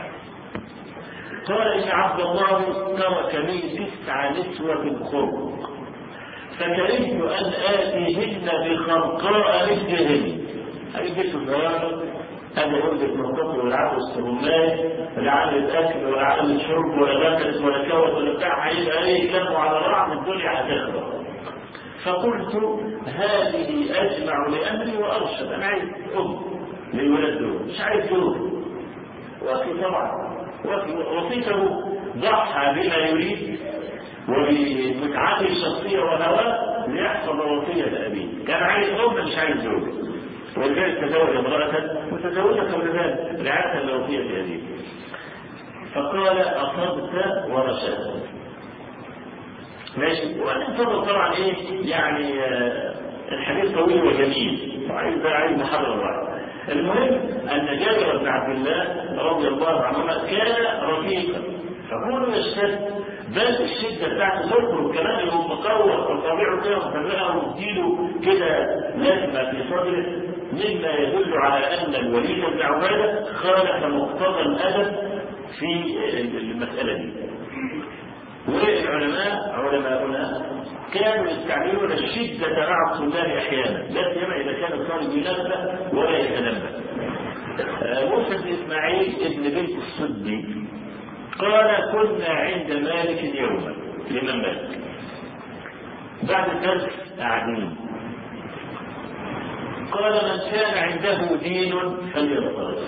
قال إن عبد الله ترك لي تسع نسوة خلق فكرهت أن آتيهن بخرقاء مثلهن هذه جيش الزيارة هذا يوجد منطقة والعقل السرمات ولا عقل أكل ولا عقل شرب ولا مكنس ولا كوت ولا بتاع هيبقى ايه كلام على بعض الدنيا هتخرب فقلت هذه أجمع لأمري وأرشد أنا عايز أم للولد دول مش عايز دول وفي طبعا وفي وصيته ضحى بما يريد وبمتعته الشخصية وهواه ليحفظ وصية أبيه كان عايز أم مش عايز زوج ولذلك تزوج امرأة وتزوجت قبل ذلك رعاية لوصية أبيه فقال أصبت ورشدت ماشي وبعدين فضل طبعا ايه يعني آه الحديث طويل وجميل وعايز ده عايز محاضرة واحدة المهم أن جابر بن عبد الله رضي الله عنهما كان رفيقا فكونه يشتد بل الشدة بتاعته تخرج كمان اللي هو مقوى وطبيعه كده ومتابعه ومديله كده لازمة في صدره مما يدل على أن الوليد بن عبادة خالف مقتضى الأدب في المسألة دي. والعلماء علماؤنا كانوا يستعملون الشدة مع الطلاب أحيانا لا سيما إذا كان الطالب ينبه ولا يتنبه. موسى بن إسماعيل ابن بنت السدي قال كنا عند مالك يوما الإمام مالك بعد الدرس قاعدين قال من كان عنده دين فلينصرف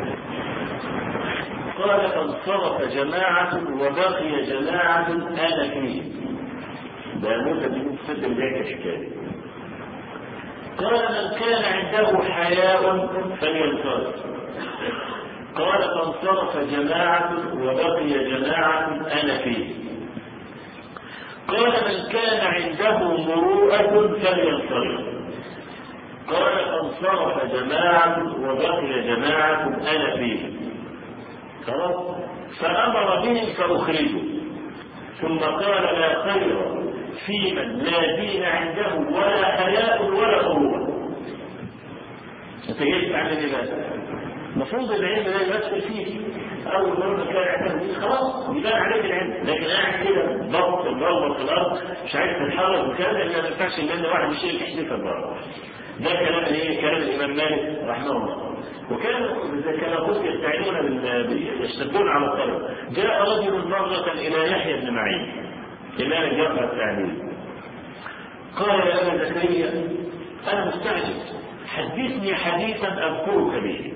قال فانصرف جماعة وبقي جماعة أنا فيه ده موسى بن السد ذاك الحكاية قال من كان عنده حياء فلينصرف قال فانصرف جماعة وبقي جماعة أنا فيه قال من كان عنده مروءة فلينصرف قال فانصرف جماعة وبقي جماعة أنا فيه خلاص فأمر بهم فأخرجوا ثم قال لا خير في من لا دين عنده ولا حياء ولا قوة أنت جاي تعمل إيه بقى؟ المفروض العلم لا يمثل فيه اول مره كان عنده خلاص يبان عليك العلم لكن قاعد كده ضغط مدور في الارض مش عارف تتحرك وكذا لان ما ينفعش ان واحد يشيل يحذفك بره ده كلام ايه؟ كلام الامام مالك رحمه الله وكانوا كما قلت يستعينون يشتدون على الطلب جاء رجل مرة إلى يحيى بن معين إمام الجرح التعليم قال يا أبا زكريا أنا مستعجب حدثني حديثا أذكرك به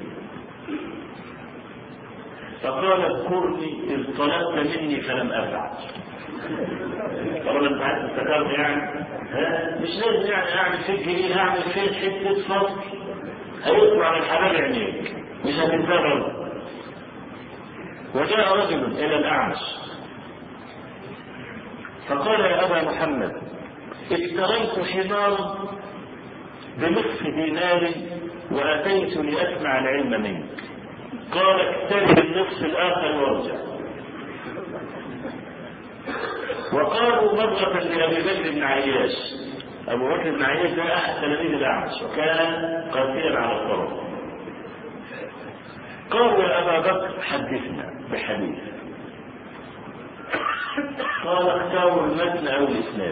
فقال اذكرني إذ طلبت مني فلم أفعل طبعا انت عارف افتكرت يعني ها مش لازم يعني اعمل فيك جنيه اعمل فيك حته فصل هيطلع من حباب عينيك مش هتنتظر وجاء رجل الى الاعمش فقال يا ابا محمد اشتريت حمارا بنصف دينار واتيت لاسمع العلم منك قال اكترب النصف الاخر وارجع وقالوا مرة لأبي بكر بن عياش أبو بكر بن عياش ده أحد تلاميذ الأعمش وكان قاسيا على الطرف قالوا يا أبا بكر حدثنا بحديث قال اختاروا المتن أو الإسناد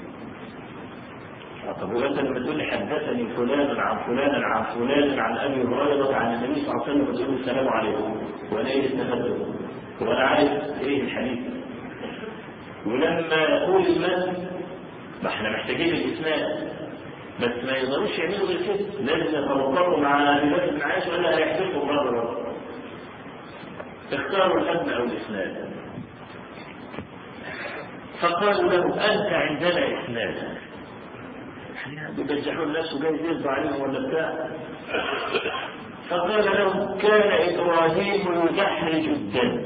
طب هو انت لما تقول لي حدثني فلان عن فلان عن فلان عن ابي هريره عن النبي صلى الله عليه وسلم وتقول السلام عليكم وانا ايه استفدت وانا عارف ايه الحديث ولما يقول المتن ما احنا محتاجين الاسناد بس ما يقدروش يعملوا غير كده لازم يتوقفوا مع ابي بكر بن عائشه ولا هيحدثوا مره مره اختاروا المتن او الاسناد فقالوا له انت عندنا اسناد بيبجحوا الناس وجاي يرضى عليهم ولا بتاع فقال لهم كان ابراهيم يدحرج الدم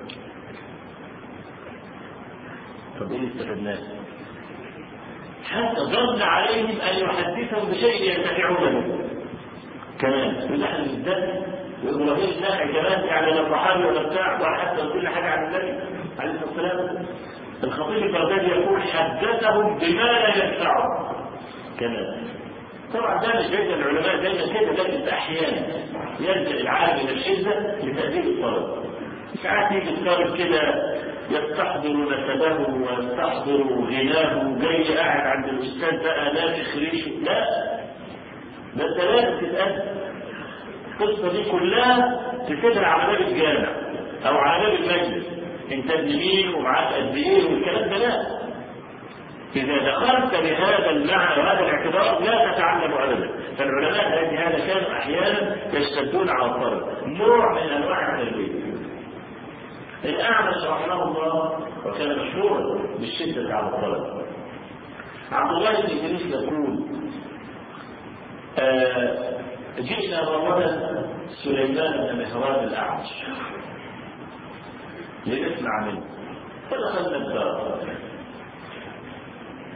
طب ايه استفدناه؟ حتى ظن عليهم ان يحدثهم بشيء ينتفعون به كمان يدحرج الدم وابراهيم نافع كمان يعني لا صحابي ولا بتاع ولا حتى كل حاجه عن النبي عليه الصلاه والسلام الخطيب البغدادي يقول حدثهم بما لا ينفعهم كمان طبعا ده مش بين العلماء دايما كده لكن احيانا يلجا العالم الى الشده لتاديب الطلب ساعات يجي الطالب كده يستحضر نسبه ويستحضر غناه جاي قاعد عند الاستاذ بقى نافخ ريشه لا ده انت لازم تتأدب القصه دي كلها تسيبها على باب الجامع او على باب المجلس انت ابن مين ومعاك قد ايه والكلام ده لا إذا دخلت بهذا المعنى وهذا الاعتبار لا تتعلم أبدا فالعلماء هذا كانوا أحيانا يشتدون على الطرد نوع من أنواع التربية الأعمش رحمه الله وكان مشهورا بالشدة على الطلب عبد الله بن إدريس يقول آه جئنا مرة سليمان بن مهران الأعمش لنسمع منه فدخلنا الدار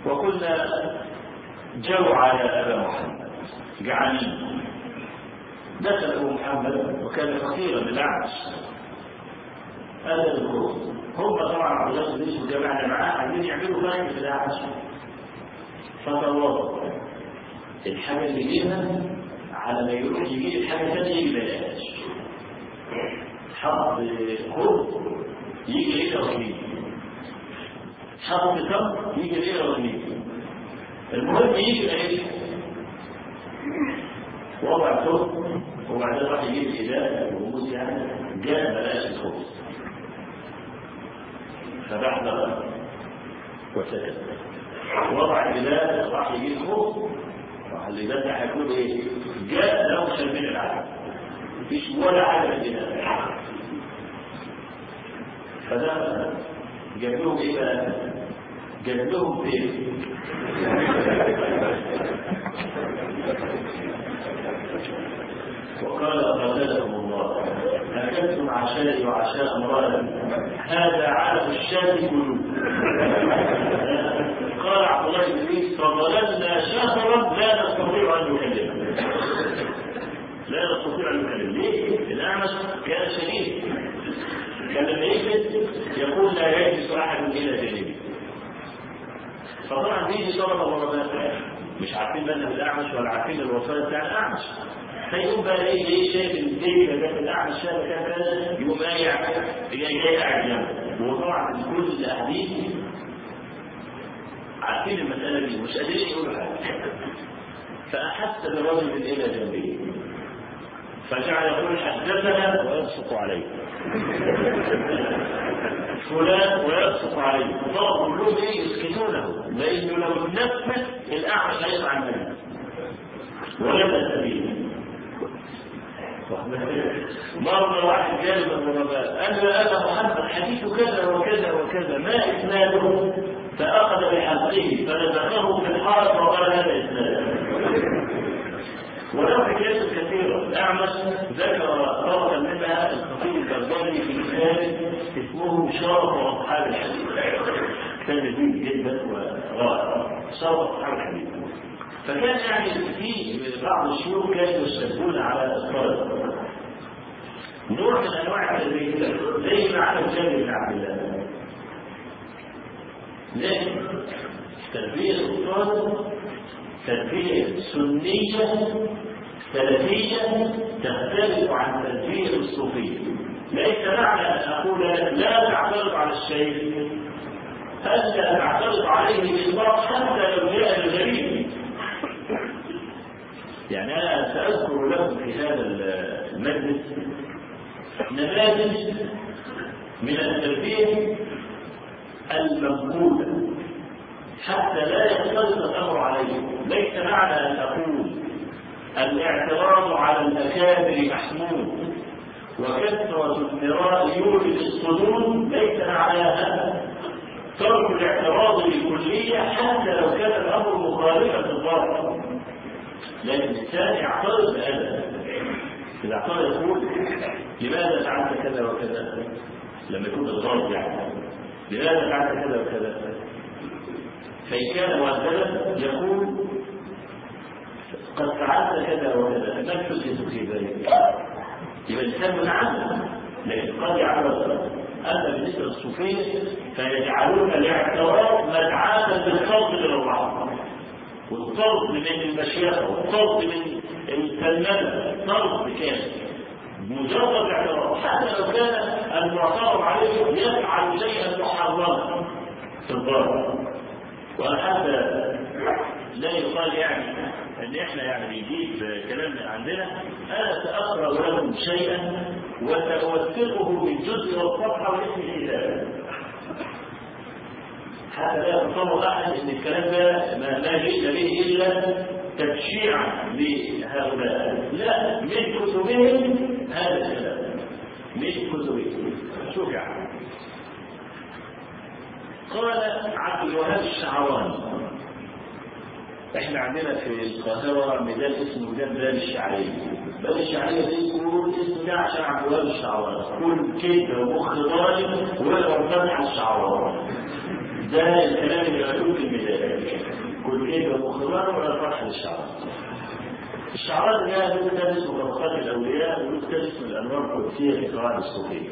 وقلنا جوع يا أبا محمد جعانين دخل ابو محمد وكان فقيرا للأعمش هذا الخروج هم طبعا عبد الله بن يوسف جماعه معاه عايزين يعملوا فرق في الأعمش فتواضعوا الحاجة اللي يجيبها على ما يروح يجيب الحاجة ثانية يجي بلاش حط خبز يجي ليلة وكيل حط تمر يجي ليلة وكيل المهم يجي ايه وضع ثوب وبعدين راح يجيب إداء وموس يعني جاء بلاش الخبز فبحث وسكت وضع الإداء راح يجيب خبز راح الإداء ده هيكون ايه جاء له شربين العالم مفيش ولا حاجة في الإداء فده جاب لهم ايه بقى؟ جاب لهم ايه؟ وقال قاتلكم الله أكلتم عشائي وعشاء امرأة هذا علم الشاة قلوب قال عبد الله بن ابليس فظللنا شهرا لا نستطيع أن نكلمه لا نستطيع أن نكلمه ليه؟ الأعمش كان شديد كان لما يجلس يقول لا يجلس أحد إلى جانبي فطبعا بيجي طلبة وربات مش عارفين بقى بالأعمش ولا عارفين الوصايا بتاع الأعمش فيقوم بقى ايه ايه شايف الدنيا ده في الاعمى شايف كان كذا يقوم قايع جاي قاعد جنبه وطبعا كل الاحاديث عارفين المساله دي مش قادرين يقولوا حاجه فاحس برجل الى جنبه فجعل يقول حدثنا ويبصق عليه فلان ويبصق عليه طلبوا كلهم ايه يسكتونه لانه لو نفذ الاعمى هيطلع منه ولم السبيل مرة واحد جاء من الغرباء قال له أنا محمد حديث كذا وكذا وكذا ما إسناده فأخذ بحلقه فنزخه في الحارة وقال هذا إسناد وله حكايات كثيرة الأعمش ذكر طرفا منها الخطيب البغدادي في كتاب اسمه شرف أصحاب الحديث كتاب جيد جدا ورائع شرف أصحاب الحديث فكان يعني في بعض الشيوخ كانوا يشتكون على الطلب نوع من انواع التربيه زي ما عمل جابر بن عبد الله لكن تربيه الطالب تربيه سنيه سلفيه تختلف عن تربيه الصوفيه ليس معنى ان اقول لا تعترض على الشيء ألا تعترض عليه بالإطلاق حتى لو جاء الغريب يعني أنا سأذكر لكم في هذا المجلس نماذج من التربية المنقولة حتى لا يختلط الأمر عليه ليس معنى أن أقول الاعتراض على الأكابر محمود وكثرة المراء يولد الصدور ليس معناها ترك الاعتراض بالكلية حتى لو كان الأمر مخالفا للظاهر لكن الثاني يعترض بأدب إذا اعترض يقول لماذا فعلت كذا وكذا لما يكون الغرض يعني لماذا فعلت كذا وكذا فإن كان مؤدبا يقول قد فعلت كذا وكذا ما الحجة في ذلك يبقى الإنسان منعم لكن قد يعترض أما بالنسبة للصوفية فيجعلون الاعتراض مدعاة بالطرد إلى الرحمة والطرد من المشيخة والطرد من الفنان طرد كامل مجرد اعتراض حتى لو كان المعترض عليه يفعل شيئا محرما في الضرب وحتى لا يقال يعني ان احنا يعني بنجيب كلام من عندنا انا ساقرا لهم شيئا وساوثقه بالجزء والصفحه واسم الكتاب حتى لا يتصور احد ان الكلام ده ما لا جئت به الا تبشيعا لهؤلاء لا من كتبهم هذا الكلام من كتبهم شوف يا عم قال عبد الوهاب الشعراني احنا عندنا في القاهرة ميدان اسمه ميدان بلاد الشعرية بلاد الشعرية دي يقول اسم ده عشان عبد الوهاب الشعراني كل كده ومخ ضارب ويقعد فتح الشعراني ده الكلام اللي مكتوب في الميدان كل كده ومخ ضارب ويقعد فتح الشعراني الشعراني ده له كتاب اسمه طبقات الاولياء وله كتاب اسمه الانوار القدسيه في قواعد الصوفيه.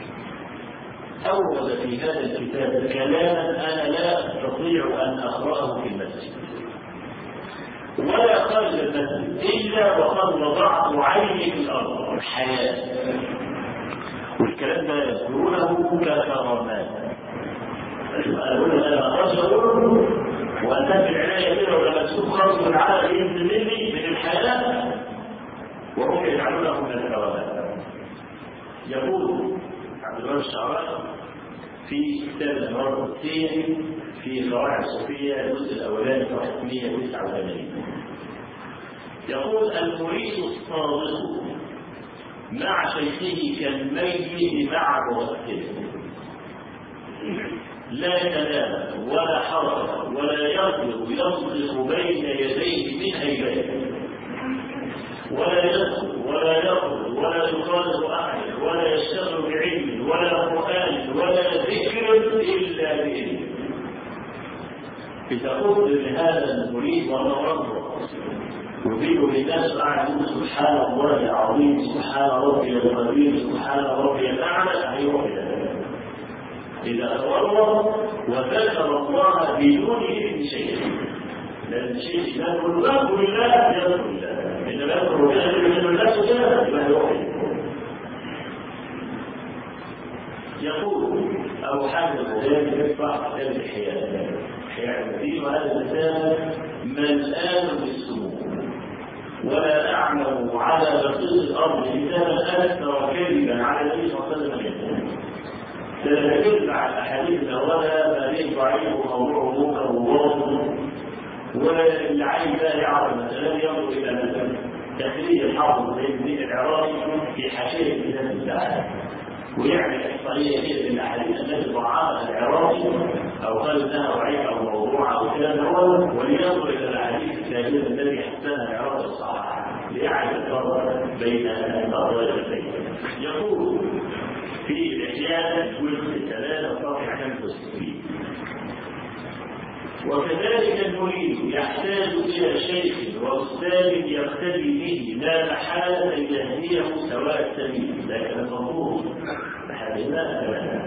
اورد في هذا الكتاب كلاما انا لا استطيع ان اقراه في المسجد. ولا خارج المسجد الا وقد وضعت عيني في الارض الحياه. والكلام ده يذكرونه ككرامات. اقول انا رجل وأتم العناية كده ولا مسؤول خالص من عالم ينزل مني من الحياة وهم يجعلونه من الكرامات يقول عبد الوهاب الشعراني في كتاب الأنوار القدسية في قواعد الصوفية الجزء الأولاني صفحة 189 يقول المريد الصادق مع شيخه كالميت مع مغسله لا ينام ولا حرك ولا يركض يصرخ بين يديه من هيبته ولا يدخل ولا يخرج ولا يخالف احد ولا يشتغل بعلم ولا قران ولا ذكر الا باذنه اذا قلت لهذا المريد وهو ربه يبين للناس اعلم سبحان الله العظيم سبحان ربي القدير سبحان ربي الاعلى هيروح الى ذلك إذا تورط وذكر الله بدون إذن شيء لأن الشيء إذا يقول ذكر الله يذكر الله إنما يذكر الله يذكر الله سبحانه يبقى يوحي يقول أبو حامد الغزالي يرفع كتاب الإحياء إحياء المدين وهذا الإنسان ملآن بالسموم ولا أعلم على بسيط الأرض كتابا أكثر كذبا على النبي صلى الله عليه وسلم تتكلم عن الاحاديث الاولى فليه ضعيف وموضوع منكر وواضح واللي عايز بقى يعرف مثلا ينظر الى مثلا تخريج الحافظ زي ابن العراقي في حاشيه الكتاب بتاعه ويعمل احصائيه كده للاحاديث التي ضعفها العراقي او قال انها ضعيفه او موضوعه او كلام هو ولينظر الى الاحاديث الثابته التي حسنها العراقي الصحاح ليعرف الفرق بين الضربتين يقول في الإحياء جزء ثلاثة صفحة 65 وكذلك المريد يحتاج إلى شيخ وأستاذ يقتدي به لا محالة يهديه سواء السبيل لكن المفروض لحدنا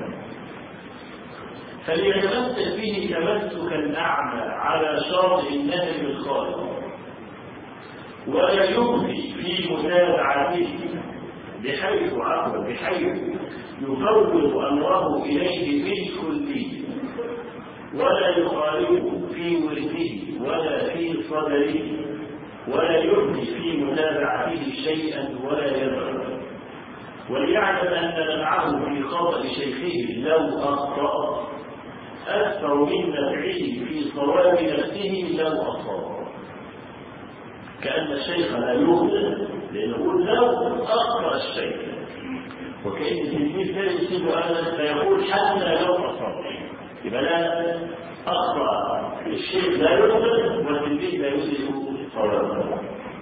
فليتمسك به تمسك الأعمى على شاطئ النهر الخالق ولا يبدي في متابعته بحيث عقل بحيث يفوض امره اليه بالكليه ولا يخالفه في ورثه ولا في صدره ولا يبدي في متابعته شيئا ولا يضر وليعلم ان نفعه في خطا شيخه لو اخطا اكثر من نفعه في صواب نفسه لو اصاب كان الشيخ لا يخطئ لانه لو اخطا الشيخ وكأن التلميذ لا يصيب أبدا فيقول حتى لو أصاب يبقى لا أخطأ الشيخ لا يخطئ والتلميذ لا يصيب صوابا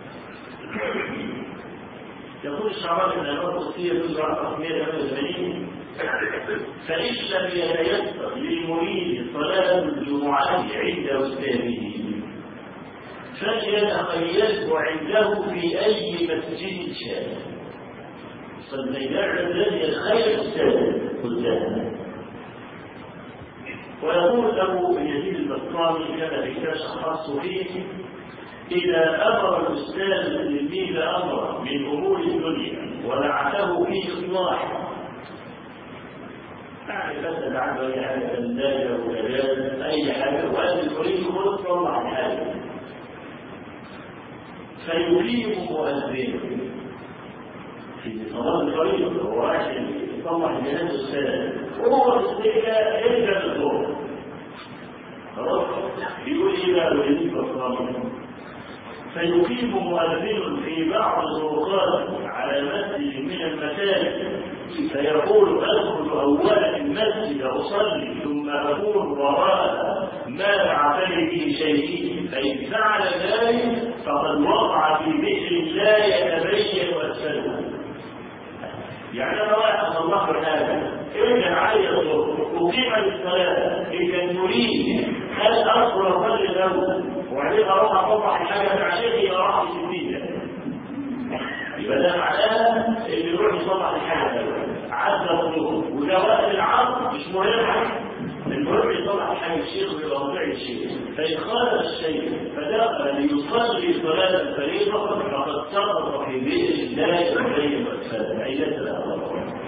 يقول الشعراء ان الامام القدسيه جزء 188 فان لم يتيسر للمريد صلاه الجمعه عند استاذه فليتخيله عنده في اي مسجد شاء فالميدان الذي الخير السادس قدامه ويقول ابو يزيد البسطامي كان في كتاب خاص فيه اذا امر الاستاذ التلميذ امرا من امور الدنيا ونعته في اصلاحه يعني فسد عنه اي حاجه ثلاجه وجاز اي حاجه وانت تريد خذ تصلح الحاجه فيقيم مؤذنه في صلاة الفريضة هو عشان يصلح جنازة السلام وهو في السكة يرجع الظهر خلاص يقول ايه بقى ويجيب الصلاة فيقيم مؤذن في بعض الطرقات على مسجد من المساجد فيقول ادخل اولا المسجد اصلي ثم اكون وراء ما بعثني به شيء فان فعل ذلك فقد وقع في بئر لا يتبين اسفله يعني انا رايح اصلح له حاجه ارجع علي الظهر اقيم الصلاه ان كان يريد هل ادخل اصلي له وبعدين اروح اصلح الحاجه مع شيخي اروح في الدنيا يبقى ده معناه اللي يروح يصلح الحاجه عدى الظروف وده وقت العصر مش مهم المهم يصلح الحاجه الشيخ ويبقى موضوع الشيخ فان خالف الشيء فدخل ليصلي صلاه الفريضه فقد سقط في بئر الله يبين واسفل اي ليس له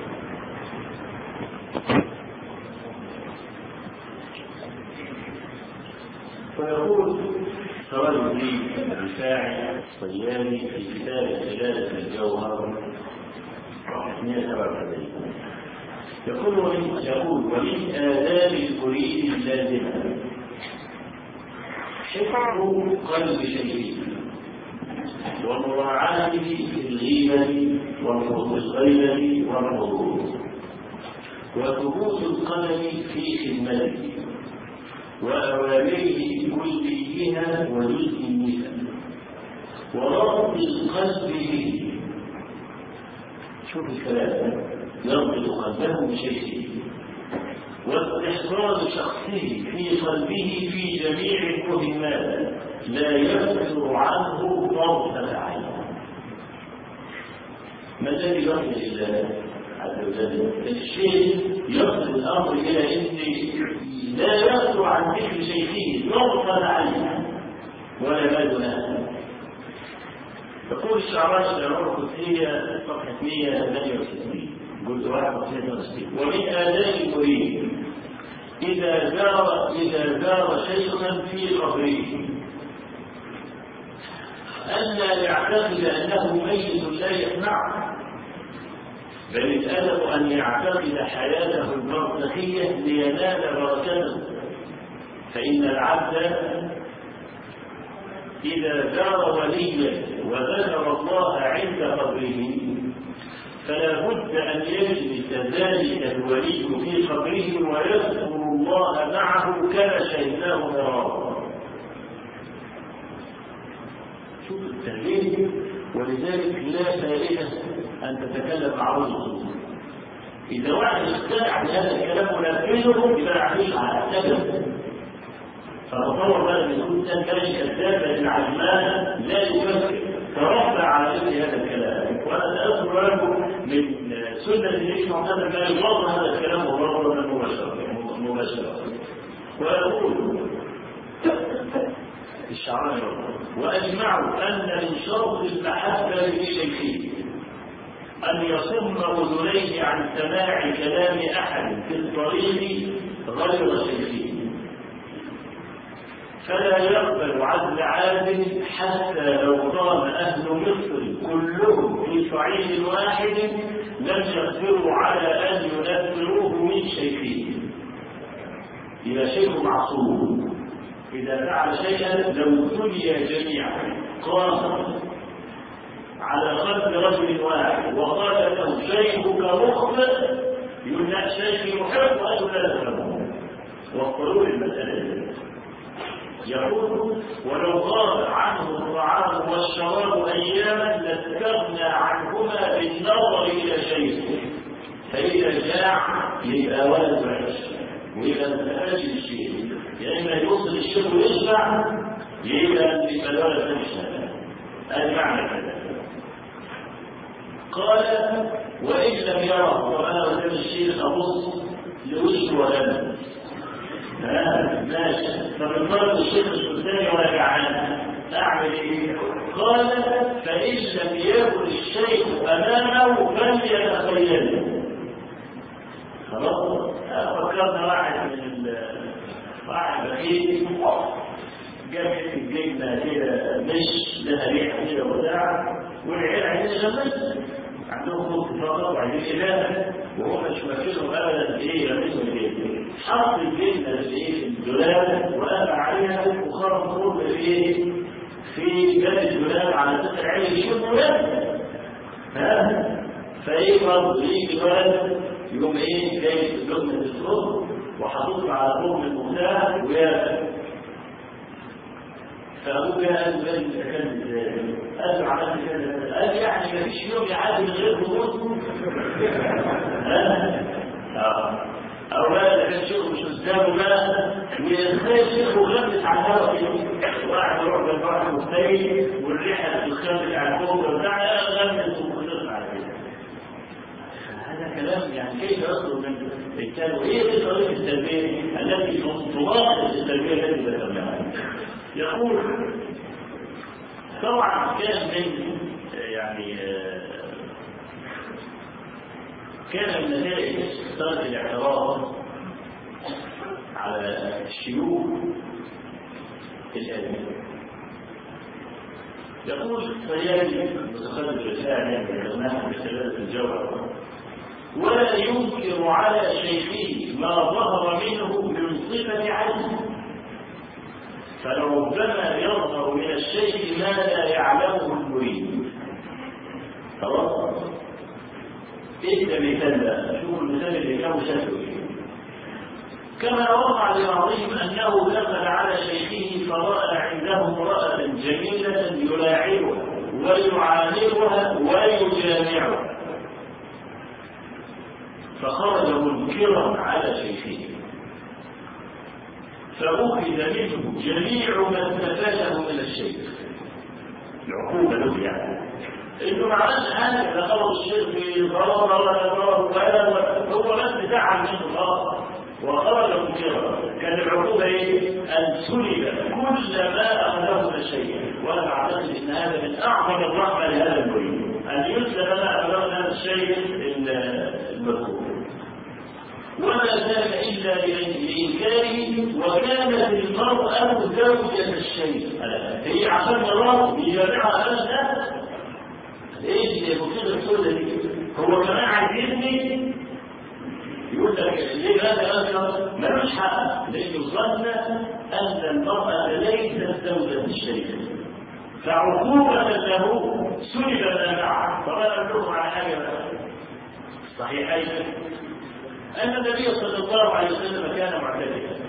فيقول سواء الدين الرفاعي الصياني في كتاب جلالة الجوهر 177 يقول ومن يقول ومن آداب المريد اللازمة حفظ قلب شيئه ومراعاته في الغيبة والغيبة والحضور وثبوت القلم في خدمته وأوامره كليها وجزئيها وربط القلب به شوف الكلام يربط قلبه بشيء واستحضار شخصه في قلبه في جميع المهمات لا يفتر عنه طرفة عين ما الذي يرجع إلى عز وجل الشيء يصل الأمر إلى أن لا يفتر عن ذكر شيخه طرفة عين ولا ما دونها يقول الشعراء الشعراء القدسية صفحة 168 جزء واحد ومن آداب المريد إذا زار إذا زار شيخا في قبره ألا يعتقد أنه ميت لا يسمعه بل الأدب أن يعتقد حياته البرزخية لينال بركته فإن العبد إذا زار وليا وذكر الله عند قبره فلا بد أن يجلس ذلك الولي في قبره ويذكر الله معه كما شهدناه مرارا شوف التغيير ولذلك لا فائدة أن تتكلم مع رجل إذا واحد اقتنع بهذا الكلام ونفذه يبقى عليه على السبب فتصور بقى ان يكون انسان ماشي كذابا عجمان لا يفكر فرفع على مثل هذا الكلام وانا ساذكر لكم من سنه النبي صلى الله عليه وسلم لا يضاد هذا الكلام مباشره مباشره مباشره ويقول الشعراء واجمعوا ان من شرط المحبه لشيخه أن يصم أذنيه عن سماع كلام أحد في الطريق غير شيخه فلا يقبل عزل عازل حتى لو قام أهل مصر كلهم في صعيد واحد لم يقدروا على أن ينفروه من شيخه إذا شيخ معصوم إذا فعل شيئا لو تلي جميعا قام على قلب رجل واحد وقال له شيخك مخطئ يقول لا شيخي محب وأنت لا تفهمه وقلوا المسألة يقول ولو غاب عنه الطعام والشراب اياما لاستغنى عنهما بالنظر الى شيء فاذا جاع يبقى ولد وحش واذا انتهاج الشيء يا اما يوصل الشيء ويشبع يبقى يبقى الولد وحش هذا معنى كذا قال وان لم يره وانا قدام الشيخ ابص لوجه ولد ماشي فبالفرض الشيخ السلطاني ولا جعان اعمل ايه؟ قال فان لم يكن الشيخ امامه فليتخيله خلاص فكرنا واحد من واحد بخيل جابت الجبنه كده مش لها ريحه كده وبتاع والعيال عايزين يغمسوا عندهم خوف فقط وعايزين إله وهم مش ماكلهم ابدا ايه يلمسوا ايه حط الجبنه في ايه في الدولاب وقام عليها وخرج خروج في ايه في باب الدولاب على سطح العين يشوف ولاد ها فايه برضه يجي ولد يقوم ايه جاي لقمه الصوت وحاططها على فوق المفتاح وياكل فأبوه قال له لازم تتكلم ازاي؟ قال له عملت كذا قال يعني ما فيش يوم يعدي من غير هبوط أو بقى إذا كان شيخه مش قدامه بقى ويتخيل شيخه غمس على الهواء واحد يروح بالفرح مختلف والريحه الخام بتاع الفوق بتاع غمز وخلص على كده هذا كلام يعني كيف يصدر من الانسان وايه دي طريقه التربيه التي تناقض التربيه التي ذكرناها يقول طبعا كان من يعني كان من نتائج ترك الاعتراض على الشيوخ الآن يقول الصيادي متخلف الرسالة ذكرناها في ثلاثة الجوهر ولا ينكر على شيخه ما ظهر منه من صفة عجز فلربما يظهر من الشيء ما لا يعلمه المريد خلاص ايه مثال ده شوفوا المثال اللي كان شكله كما وقع لبعضهم انه دخل على شيخه فراى عنده امراه جميله يلاعبها ويعاملها ويجامعها فخرج منكرا على شيخه فأخذ منه جميع ما استفاده من الشيخ العقوبة له يعني انه معناه هذا ده غلط الشيخ في غلط ولا غلط ولا هو بس زعل منه غلط وخرج منكرا كان العقوبة ايه؟ ان سلب كل ما اخذه من الشيء وانا اعتقد ان هذا من اعظم الرحمة لهذا المريد ان يسلب ما اخذه من هذا الشيء المذكور وما ذلك إلا لإنكاره وكانت المرأة زوجة الشيء هي عشان الله يجامعها أبدا إيه اللي المصيبة السوداء دي هو كمان عايز يبني يقول لك ليه هذا أكثر ملوش حق لأنه ظن أن المرأة ليست زوجة الشيء فعقوبة له سلب ما معه فما لكم على حاجة صحيحين أن النبي صلى الله عليه وسلم كان معتدلا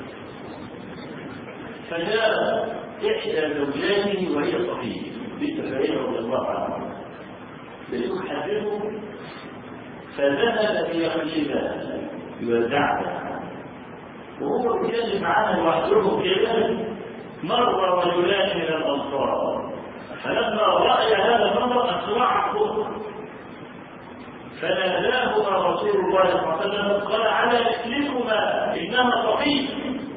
فجاء إحدى زوجاته وهي صفية بنت فريدة رضي الله عنها لتحدثه فذهب بيخشبها يودعها وهو بيتكلم عنها لوحده كده مر رجلان من الأنصار فلما رأي هذا المنظر أسرع الخطر فناداهما رسول الله صلى الله عليه وسلم قال على مثلكما انها صفيه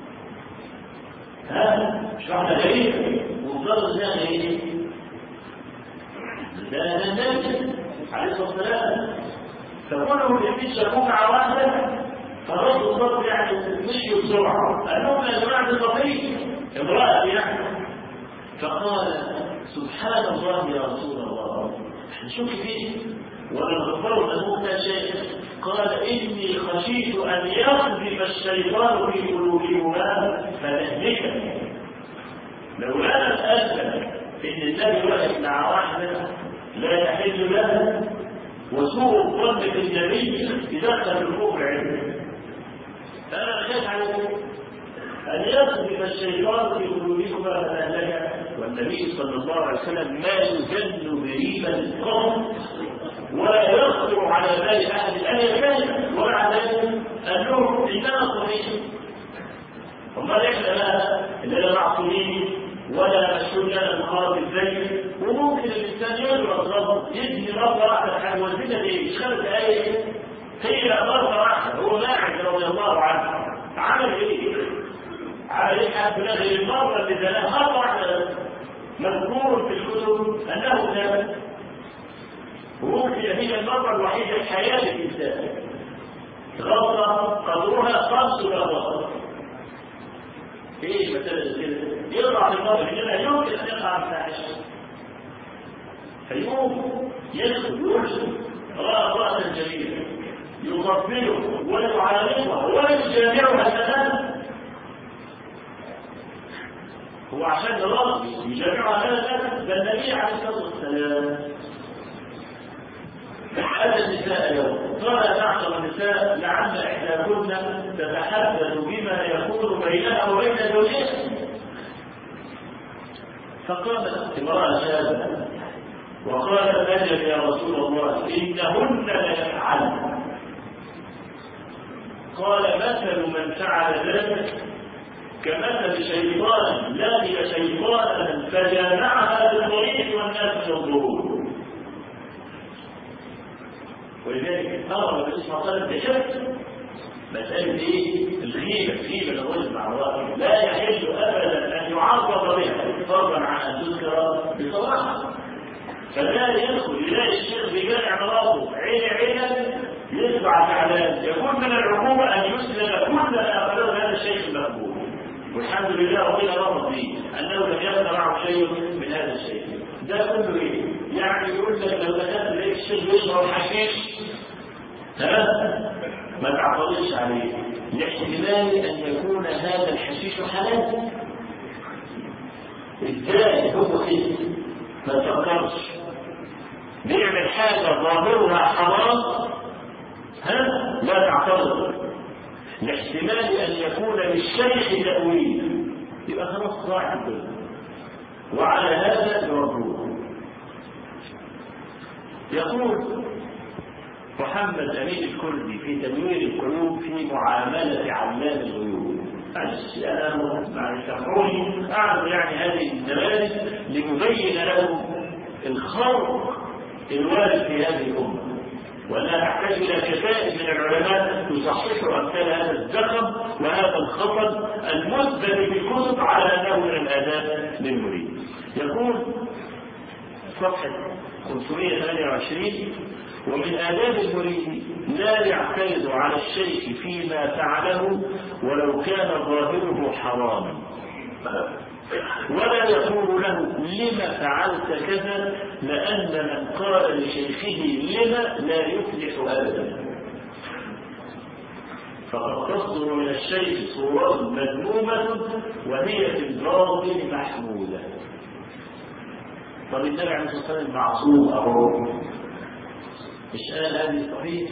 ها مش واحده غريبه مفترض انها ايه؟ ده النبي عليه الصلاه والسلام فكلهم الاثنين شافوه مع واحده فردوا الصف يعني مشيوا بسرعه قال لهم يا جماعه دي صفيه امراه يعني فقال سبحان الله يا رسول الله نشوف فيه ولا تخبروا أنه كان شيء قال إني خشيت أن يقذف الشيطان في قلوبهما فنهلك لو أنا أسألك إن النبي واقف مع واحدة لا يحل لها وسوء الظن بالنبي يدخل الكفر عنده فأنا خايف على أن يقذف الشيطان في قلوبهما فنهلك والنبي صلى الله عليه وسلم ما يجن بريبا قط ولا يخطر على بال احد ان يكذب ومع ذلك انهم انما صحيح امال احنا بقى اننا معصومين ولا مسؤول لنا بخارج الزي وممكن الانسان يغلط غلط يبني مره واحده حاجه والدنيا دي خمس دقايق هي مره واحده هو ماعز رضي الله عنه عمل ايه؟ عمل ايه حد غير المره اللي زناها مره واحده مذكور في الكتب انه زاد وممكن هي المرة الوحيدة في حياة الإنسان غلطة قدرها خمس غلطات ايه مثلا كده يقع في المرة كده يمكن ان يقع في الفاحشة فيقوم يدخل يرسل رأى رأسا جميلا يقبله ويعالجها ويجامعها تماما هو عشان الرب يجامعها هذا ده النبي عليه الصلاه والسلام هذا النساء اليوم قال معشر النساء لعل احداكن تتحدث بما يكون بينها وبين زوجها فقامت امراه شابه وقالت اجل يا رسول الله انهن ليفعلن قال مثل من فعل ذلك كمثل شيطان لقي شيطانا فجامعها بالطريق والناس ينظرون ولذلك امر النبي صلى الله عليه وسلم بشد مسألة إيه؟ الغيبة، الغيبة الرجل مع الله لا يحل أبدا أن يعرض بها فضلا عن أن تذكر بصراحة. فلا يدخل يلاقي الشيخ بجامع مراته عين عينا يسمع تعبان يكون من العقوبة أن يسلم كل ما أخذه هذا الشيخ المقبول. والحمد لله ربنا رضى فيه أنه لم يبقى معه شيء من هذا الشيء. ده كله إيه؟ يعني يقول لك لو دخلت لقيت الشيخ بيشرب حشيش ها؟ ما تعترضش عليه لاحتمال ان يكون هذا الحشيش حلال ازاي هو كده ما تفكرش بيعمل حاجه ظاهرها حرام ها لا تعترض لاحتمال ان يكون للشيخ تاويل يبقى خلاص ضاع الدنيا وعلى هذا يردوه يقول محمد أمين الكردي في تنوير القلوب في معاملة علام الغيوب معلش أنا مع سامحوني أعرض يعني هذه النماذج لنبين لهم الخرق الوارد في هذه الأمة وأنها تحتاج إلى كتائب من العلماء تصحح أمثال هذا الزخم وهذا الخطر المثبت في الكتب على أنه من الآداب للمريد يقول صفحة 528 ومن آداب المريد لا يعترض على الشيخ فيما فعله ولو كان ظاهره حراما ولا يقول له لم فعلت كذا لأن من قال لشيخه لم لا يفلح أبدا فقد تصدر من الشيخ صور مذمومة وهي في الباطن محمودة طب النبي عليه الصلاة والسلام معصوم أهو مش قال هذه صحيح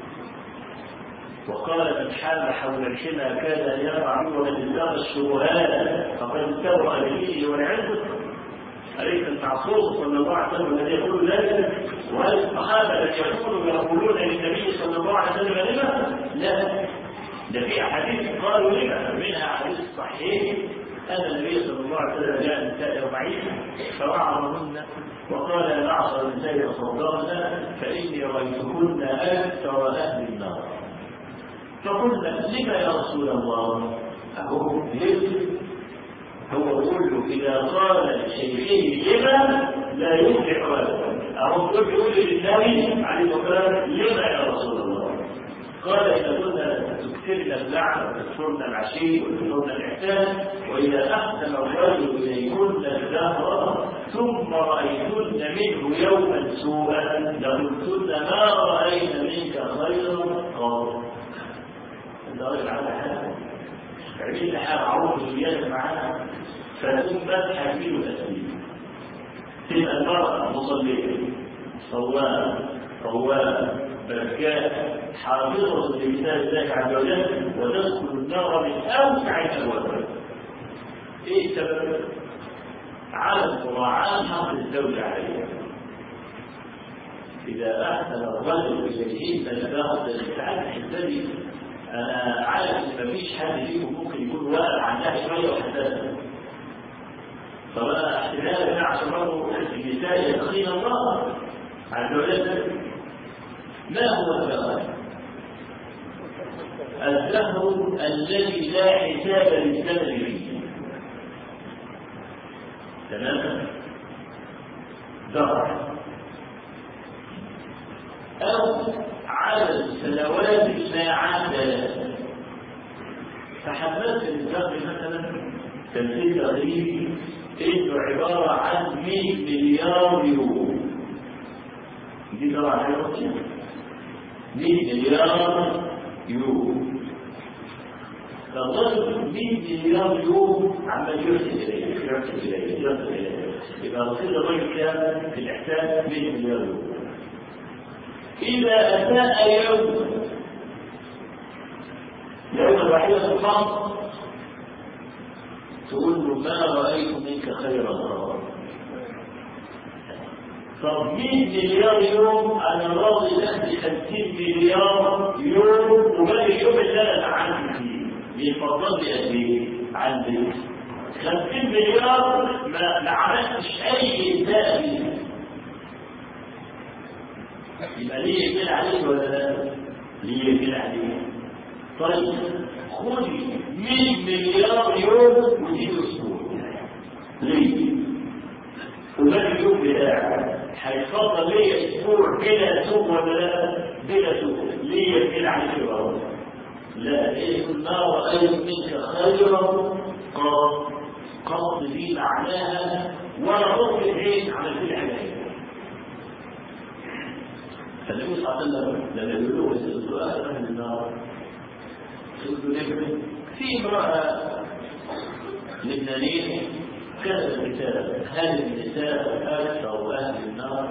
وقال من حام حول الحمى كاد ان يقع عوضا لله الشبهات فقد استوى بدينه والعزه أليس المعصوم صلى الله عليه وسلم الذي يقول ذلك وهل الصحابة الذين يقولوا يقولون للنبي صلى الله عليه وسلم لما؟ لا ده في أحاديث قالوا لما منها أحاديث صحيح أن النبي صلى الله عليه وسلم جاء النساء يومئذ فوعظهن وقال يا معشر النساء تصدقن فإني رأيتكن أكثر أهل النار فقلنا لما يا رسول الله أهو ليه هو يقول له إذا قال لشيخه لما لا يفلح أبدا أهو يقول يقول للنبي عليه الصلاة والسلام لما يا رسول الله قال إذا كنا تكثرن اللعن وتكثرن العشي وتكثرن الإحسان وإذا أحسن الرجل إليكن الدهر ثم رأيتن منه يوما سوءا لقلتن ما رأينا منك خيرا قال الراجل على حاجة عملنا حاجة معروفة زيادة معانا فتقوم فتحة كيلو تسليم تبقى المرأة مصلية صوامة قوامة بكاء حافظة لمثال الله عز وجل وتدخل النار من أوسع الأبواب. إيه السبب؟ عدم مراعاة حق الزوج عليها. إذا أحسن الرجل إليهن الباغض ساعات الحسابي أنا عارف إن مفيش حد فيكم ممكن يكون واقف عندها شوية وحساسة. طب أنا احتمال ده عشان برضه النساء يتقين الله عز وجل ما هو الزهر الزهر الذي لا حساب للزمن فيه تمام زهر أو عدد السنوات ما عاد تحملت الزهر مثلا تمثيل غريب انه عباره عن 100 مليار يورو دي طبعا حاجه بسيطه 100 مليار يورو فالرجل 100 مليار يورو عمال يرسل اليه يرسل اليه يرسل اليه يبقى رصيد الرجل كام في الاحسان 100 مليار يورو اذا اساء يوم يوم الوحيد الخاص تقول له ما رايت منك خيرا طب 100 مليار يوم انا راضي ادي 50 مليار يوم وباقي اليوم اللي انا اتعلم فيه بيفضل لي قد ايه؟ عندك 50 مليار ما, ما عملتش اي انتاج يبقى ليه كده عليك ولا لا؟ ليه كده عليك؟ طيب خذي 100 مليار يوم ودي اسبوع ليه؟ وباقي اليوم بتاعك هيتفضل ليا اسبوع كده اسوق ولا لا؟ بلا سوق ليه كده عليك الارض؟ لا ايه ما رايت منك خيرا قط قط دي معناها ولا ركن عين على كل حاجه فالنبي صلى الله عليه وسلم لما يقول له السؤال اهل النار يقول له في امراه لبنانيه كتب الكتاب هل النساء اكثر اهل النار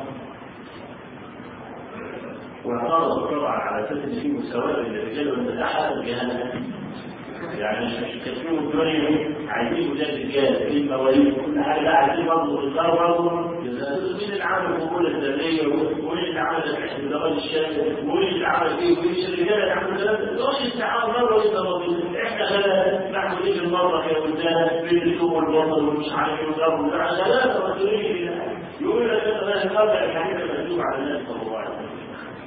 واعترض طبعا على اساس ان في مساواه بين الرجال والنساء حسب جهنم يعني مش كثير الدنيا عايزين ولاد الرجال في المواليد كل حاجه عايزين برضه الرجال برضه مين اللي عمل القبول الذريه ومين اللي عمل الدرجه الشامل ومين اللي عمل ايه ومين الرجال اللي عمل ده مش التعاون مره وانت راضي احنا غلا نعمل ايه المره يا ولدان بين السوق والبطل ومش عارف ايه وضرب غلابه مسؤولين يقول لك انا هذا الحديث المكتوب على الناس صلى الله عليه وسلم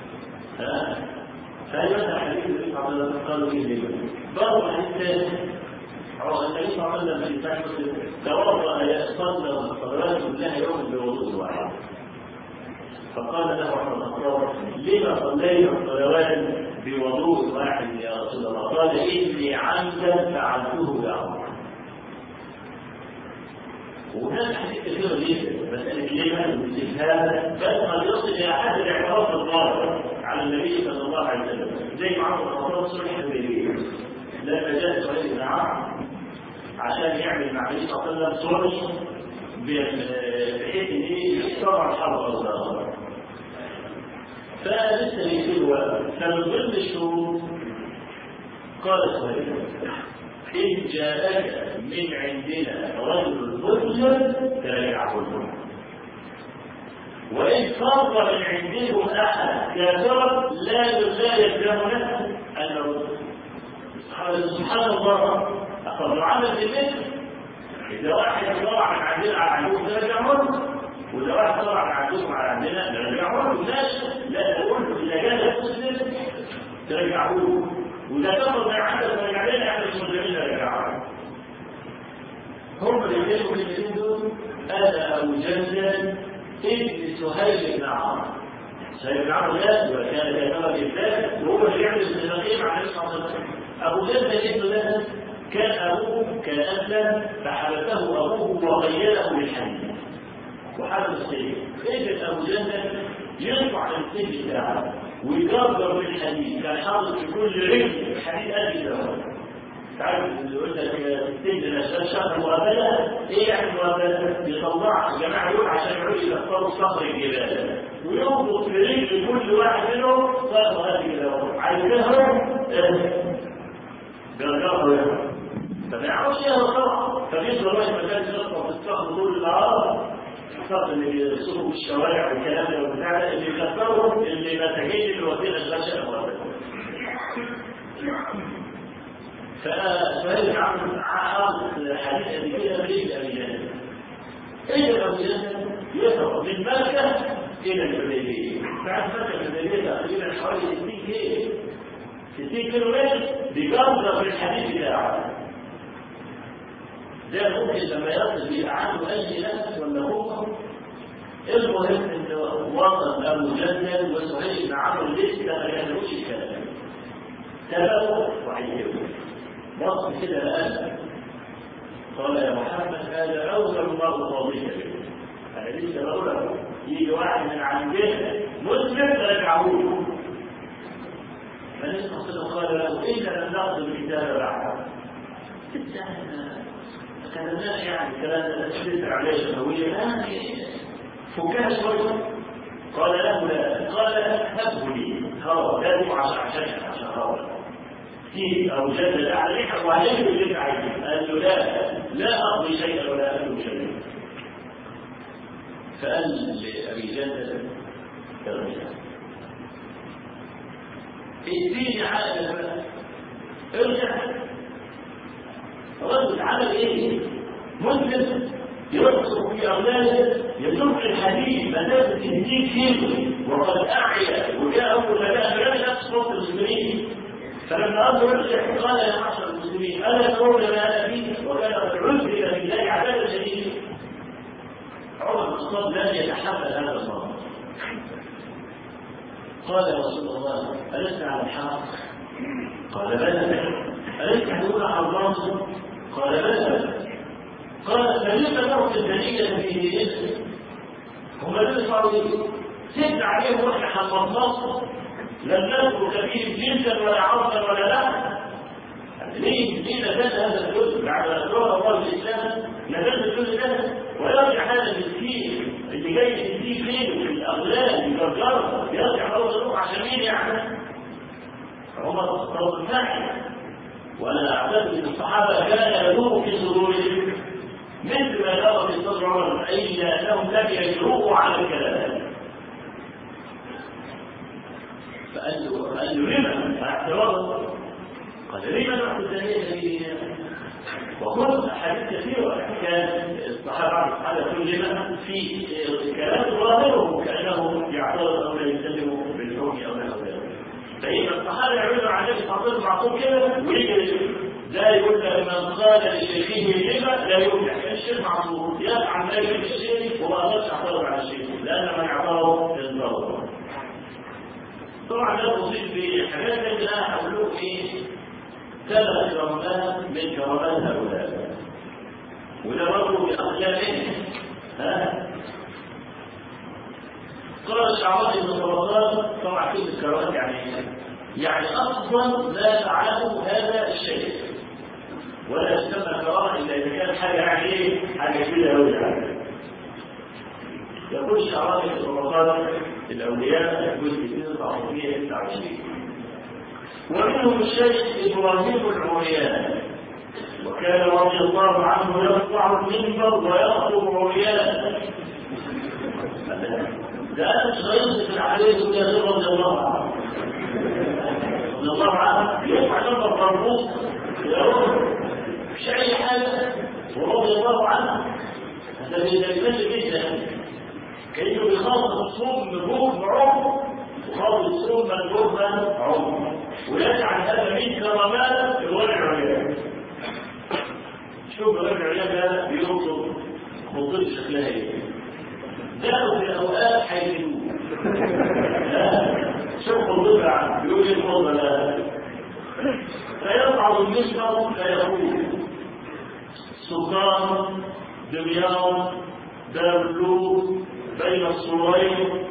فهذا حديث النبي صلى الله عليه وسلم قالوا ايه ليه؟ برضه حتى النبي صلى الله عليه وسلم في صحيح توضا صلى الصلوات كلها يوم بوضوء واحد فقال له عمر بن الخطاب لما صليت الصلوات بوضوء واحد يا رسول الله قال اني عمدا فعلته يا عمر وهناك حديث كثير جدا مسألة لما الاستفهام بل قد يصل إلى حد الاعتراف الظاهر على النبي صلى الله عليه وسلم زي ما عمر بن الخطاب صلح الحديبية لما جاء سهيل بن عمرو عشان يعمل مع النبي صلى الله عليه وسلم صلح بحيث ان يصطنع الحرب الظاهرة فلسه يصير وقت فمن ضمن الشروط قال سهيل إن جاءك من عندنا رجل مسلم فراجعه المسلم وإن صار من عندهم أحد كافرا لا لا يلزم نفسه أنه سبحان الله أخذ عمل بالمثل إذا واحد طلع من عندنا على عندهم نرجع مرة وإذا واحد طلع من عندهم على عندنا نرجع مرة لا تقول إذا جاء مسلم ترجعوه وإذا كفر من عندك ترجع لنا احنا المسلمين نرجع هم اللي كانوا الاثنين دول أنا أبو جندل ابن سهيل بن عمرو سهيل بن عمرو ده وكان كاتبا بالذات وهو اللي يعمل النقيب عليه الصلاه والسلام ابو جندل ابنه ده كان ابوه كان اسلم فحبسه ابوه وغيره بالحديث وحبس السيف اجل ابو جندل يرفع السيف بتاعه ويكبر بالحديد كان حاطط في كل رجل حديد قد كده تعرف اللي يقول لك السجن عشان شهر مقابله ايه يعني مقابله؟ بيطلع الجماعه دول عشان يقعدوا يكسروا صخر الجبال ويربط في رجل كل واحد منهم صخر قد كده عايزينهم بيرجعوا فما يعرفش ايه طبعا فبيصير راجل مكان يصرف في الصخر طول النهار الصخر اللي بيصرفوا في الشوارع والكلام ده والبتاع ده اللي بيكسروا اللي مساجين الوسيله الغشاء فهل عرض حديث ابي كده ليه ابي جهل ايه ابو جهل يسرع من مكه الى الحديبيه بعد مكه الحديبيه تقريبا حوالي 60 كيلو 60 كيلو متر بجرده في الحديث بتاعه ده ممكن لما يصل يبقى عنده اي نفس ولا هو المهم انه وصل ابو جهل وسهيل بن عمرو لسه ما يعملوش الكلام تبعوا وعيدوا بص كده الآن قال يا محمد هذا أول الله قاضيك به أنا لسه بقول له يجي واحد من عندنا مسلم رجعوه فالنبي صلى الله عليه وسلم قال له إن لم نقضي الكتاب بعد ما كلمناش يعني الكلام ده تشريف عليه شهوية يعني فكها شوية قال له لا قال هبه لي هو ده عشان عشان عشان هو في أو جد عليك وعليك اللي عايزه قال له لا لا أقضي شيئا ولا أكل شيئا فقال لأبي جد ارجع اديني عقل ارجع رجل عمل ايه؟ مسلم يرقص في اولاده يترك الحديث مسافه 60 كيلو وقد اعيا وجاء اول ما بلد نفس وسط المسلمين فلما امر يرجع قال يا معشر المسلمين الا ترون ما انا فيه وكان قد عذب بالله عذابا شديدا عمر بن الخطاب لم يتحمل هذا الامر قال يا رسول الله ألست على الحق؟ قال بلى ألست تدور على الله؟ قال بلى قال فلما نرد الدليل في اسم هم دول صاروا سد عليهم واحنا حمصناه لم نذكر كبير جنسا ولا عرضا ولا لا ليه ليه نزل هذا الجزء بعد ان الله الاسلام نزل الجزء ده ويرجع هذا المسكين اللي جاي يديه فين في الاغلال يفجرها يرجع هو يروح عشان مين يعني؟ عمر طلب الناحيه وانا اعتقد ان الصحابه كان يدور في صدورهم مثل ما يرى في صدر عمر الا انهم لم يجرؤوا على الكلام فقال له قال له لما اعتراض قال لما نحن الثانيه وكل احاديث كثيره كان الصحابه على كل لما في كلام ظاهره كانه يعترض او لا يسلم بالحكم او نحو ذلك فإذا الصحابة يعملوا على النبي صلى الله عليه وسلم معقول كده ويجي لا يقول من قال لشيخه لما لا يرجع كان الشيخ معصوم يفعل ما يريد الشيخ وما اقدرش يعترض على الشيخ لان من اعترض ينضرب طبعا ده تصيب بحاجات اللي انا هقول لكم ايه ثلاث كرامات من كرامات هؤلاء وده برضه باخلاقهم ها قال الشعراء بن طبقات طبعا كلمة كرامات يعني يعني أفضل ما فعله هذا الشيء ولا يسمى كرامة إلا إذا كان حاجة يعني إيه؟ حاجة كبيرة أوي يعني يقول الشعراء بن طبقات الأولياء الجزء 29 29 ومنهم الشيخ إبراهيم العريان وكان رضي الله عنه يرفع المنبر ويخطب عريان ده أنا مش هيصف عليه وده رضي الله عنه رضي الله عنه يرفع نمبر مربوط مش أي حاجة ورضي الله عنه هذا بيتكلم جدا كأنه بيخاطب الصوم بروح بعمر وخاطب الصوم مجروح عمر ويجعل هذا من كرامات الوجع العيان شوف الوجع العيان ده بيوصف خطوط شكلها ايه جاءوا في اوقات حيثيون شوف خطوط عنه يقول لي الفضل لا فيصعد المنبر فيقول سلطان دمياط دارلوك بين الصورين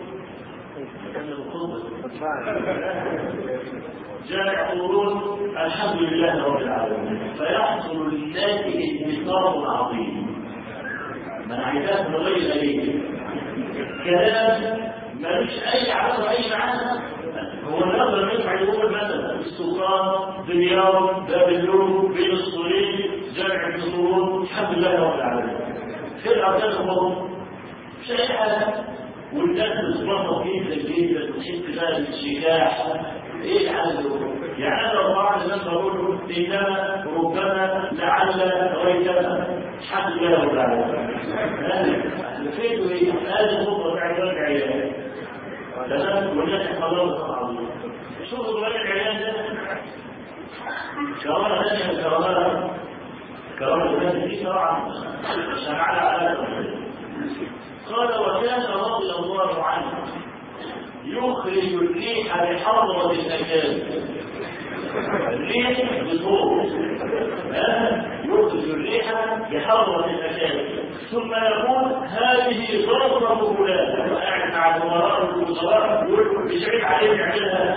جاء يقولون الحمد لله رب العالمين فيحصل للناس انتصار عظيم من عباد غير ايه كلام ملوش اي علاقه اي معنى هو النظر ينفع يقول مثلا السلطان دمياط باب اللوم بين الصورين جامع الصورون الحمد لله رب العالمين في الاركان الخمر مش اي حاجه والناس بتتوظف جدا جدا وتحس بقى بالشجاع ايه الحل يعني انا بعض الناس بقول انما ربما لعل ريتنا الحمد لله رب العالمين فين ايه هذه الخطوه بتاعت ولد عيال تمام والناس حضروا العظيم شوفوا ولد عيال ده كرامه ثانيه من كرامات كرامه الناس دي طبعا شمعنا على قال وكان رضي الله عنه يخرج الريح بحضرة الأجانب الريح بصوت يخرج الريح بحضرة الأجانب ثم يقول هذه ضربة فلان قاعد مع الوزراء والوزراء يقول مش عيب عليه يعملها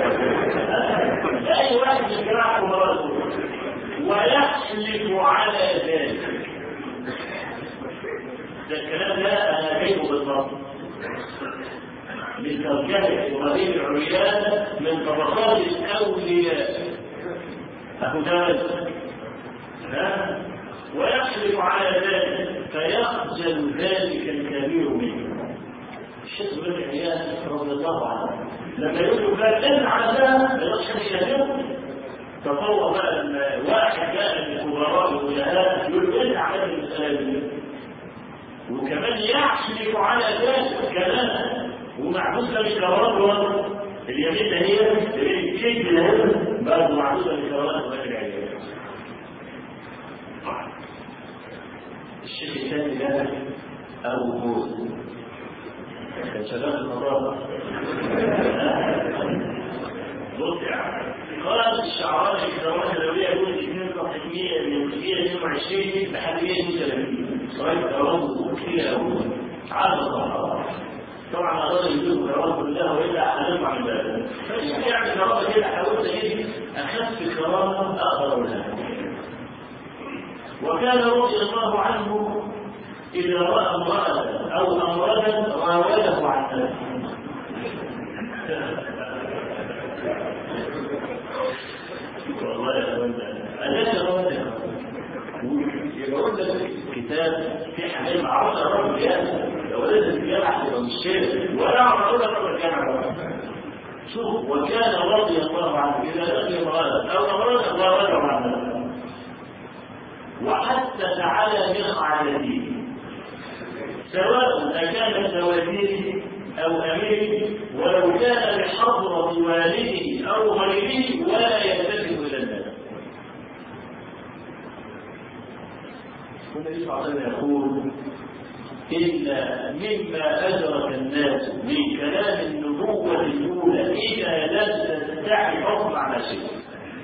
أي واحد من جماعة الوزراء ويحلف على ذلك ده الكلام ده انا جايبه بالضبط من ترجمه ابراهيم العريان من طبقات الاولياء اهو ده ويحلف على ذلك فيخجل ذلك الكبير منه الشيخ بن عيان رضي الله عنه لما يقول له فلان عذاب ما يقدرش يشهده تصور بقى ان واحد جاء من كبراء الولايات يقول ايه على المسألة دي وكمان يحلف على ذلك كمان ومعبوسة بكرامات اليمين ده هي الكذب ده برضه معبوسة بكرامات وغير العيال الشيخ الثاني ده أبو بود كان شغال في النظافة بص يعني قال الشعراء الكرامات الدولية يقول 22 من 122 لحد 132 صحيح كرامات كتير قوي عدد الصحراء طبعا الرجل يجيب كرامات كلها والا هنرفع من ذلك فالشيخ يعني كرامة كده حاولت اجيب اخف كرامة اقدر منها وكان رضي الله عنه إذا رأى امرأة أو أمردا راوده عن نفسه والله يا أخوانا أنا راوده يقول لك كتاب في حاجات معروفة الرجل يعني لو لازم يلعب يبقى مش شيء ولا أعرف الرجل كان عارف شوف وكان رضي الله عنه إذا لقي امرأة أو أمردا راوده عن نفسه وحتى على مقعدته سواء أكان زوجيه أو أمير ولو كان بحضرة والده أو غيره ولا يلتفت إلى الناس. النبي صلى الله عليه وسلم يقول إن مما أدرك الناس من كلام النبوة الأولى إذا لم تستحي فاصنع ما شئت.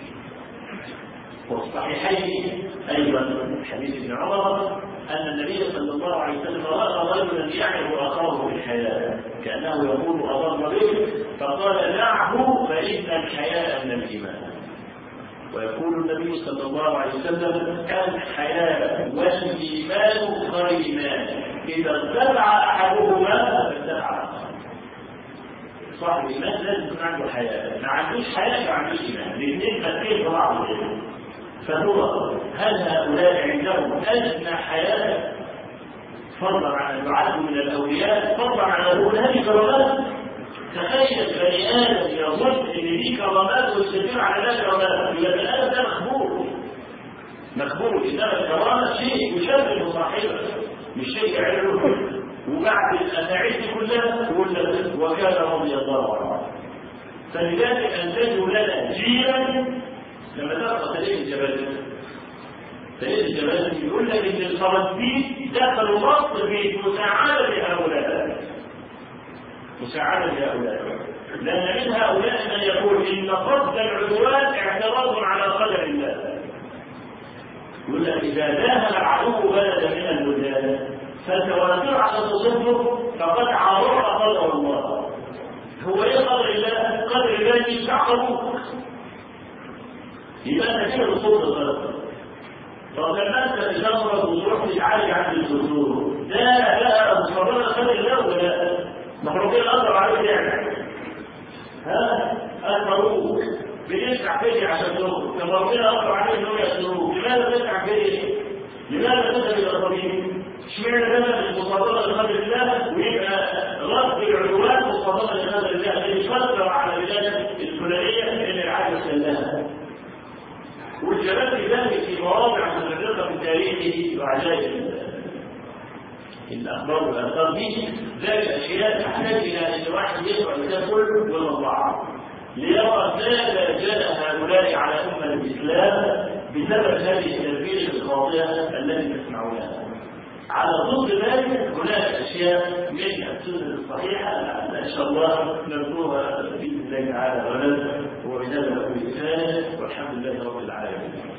والصحيحين أيضا حديث ابن عمر أن النبي صلى الله عليه وسلم رأى رجلا يعرف أخاه في الحياة كأنه يقول أضر به فقال دعه فإن الحياء من الإيمان ويقول النبي صلى الله عليه وسلم الحياء والإيمان قرينان إذا ارتفع أحدهما فارتفع صاحب الإيمان لازم يكون عنده حياء ما عندوش حياء ما عندوش إيمان الاثنين فاتين بعض فهو هل هؤلاء عندهم أدنى حياة فضلا عن أن يعد من الأولياء فضلا عن أن يقول هذه كرامات تخيل بني آدم يظن أن دي كرامات ويستدل على ذلك كرامات يبقى بني آدم ده مخبول مخبول إنما الكرامة شيء يشبه صاحبه مش شيء يعرفه وبعد الأساعيد كلها تقول وكان رضي الله عنه فلذلك أنتجوا لنا جيلا لما تقرا تاريخ الجبال تاريخ الجبال يقول لك ان الفرنسيين دخلوا مصر في مساعدة هؤلاء مساعدة هؤلاء لأن من هؤلاء من يقول إن قصد العدوان اعتراض على قدر الله يقول لك إذا داهن العدو بلدا من البلدان فتواتر على تصدر فقد عارض قدر الله هو ايه قدر الله؟ قدر الله يستعقبوك يبقى انت كده بتصوت الغرب طب لما انت تشرب وتروح تتعالج عند الدكتور ده بقى مصرنا خد الله ولا ما ربنا الامر عليه يعني ها المروج بندفع فدية عشان تخرج طب ربنا امر عليه انه يخرج لماذا تدفع فدية؟ لماذا تذهب الى الطبيب؟ اشمعنى ده مش مصادرة لقدر الله ويبقى رد العدوان مصادرة لقدر الله يفسر على البلاد الفلانية ان العدل سلاها والجلال في ذلك في مواضع متفرقة في تاريخه وعجائب الأخبار والآثار دي ذلك أشياء تحتاج إلى أن واحد يقرأ الكتاب كله ويوضعها ليرى ماذا جاء هؤلاء على أمة الإسلام بسبب هذه التربية الخاطئة التي تسمعونها على ضد ذلك هناك أشياء من السنة الصحيحة إن شاء الله نرجوها بإذن الله تعالى غدا وبهذا نقول والحمد لله رب العالمين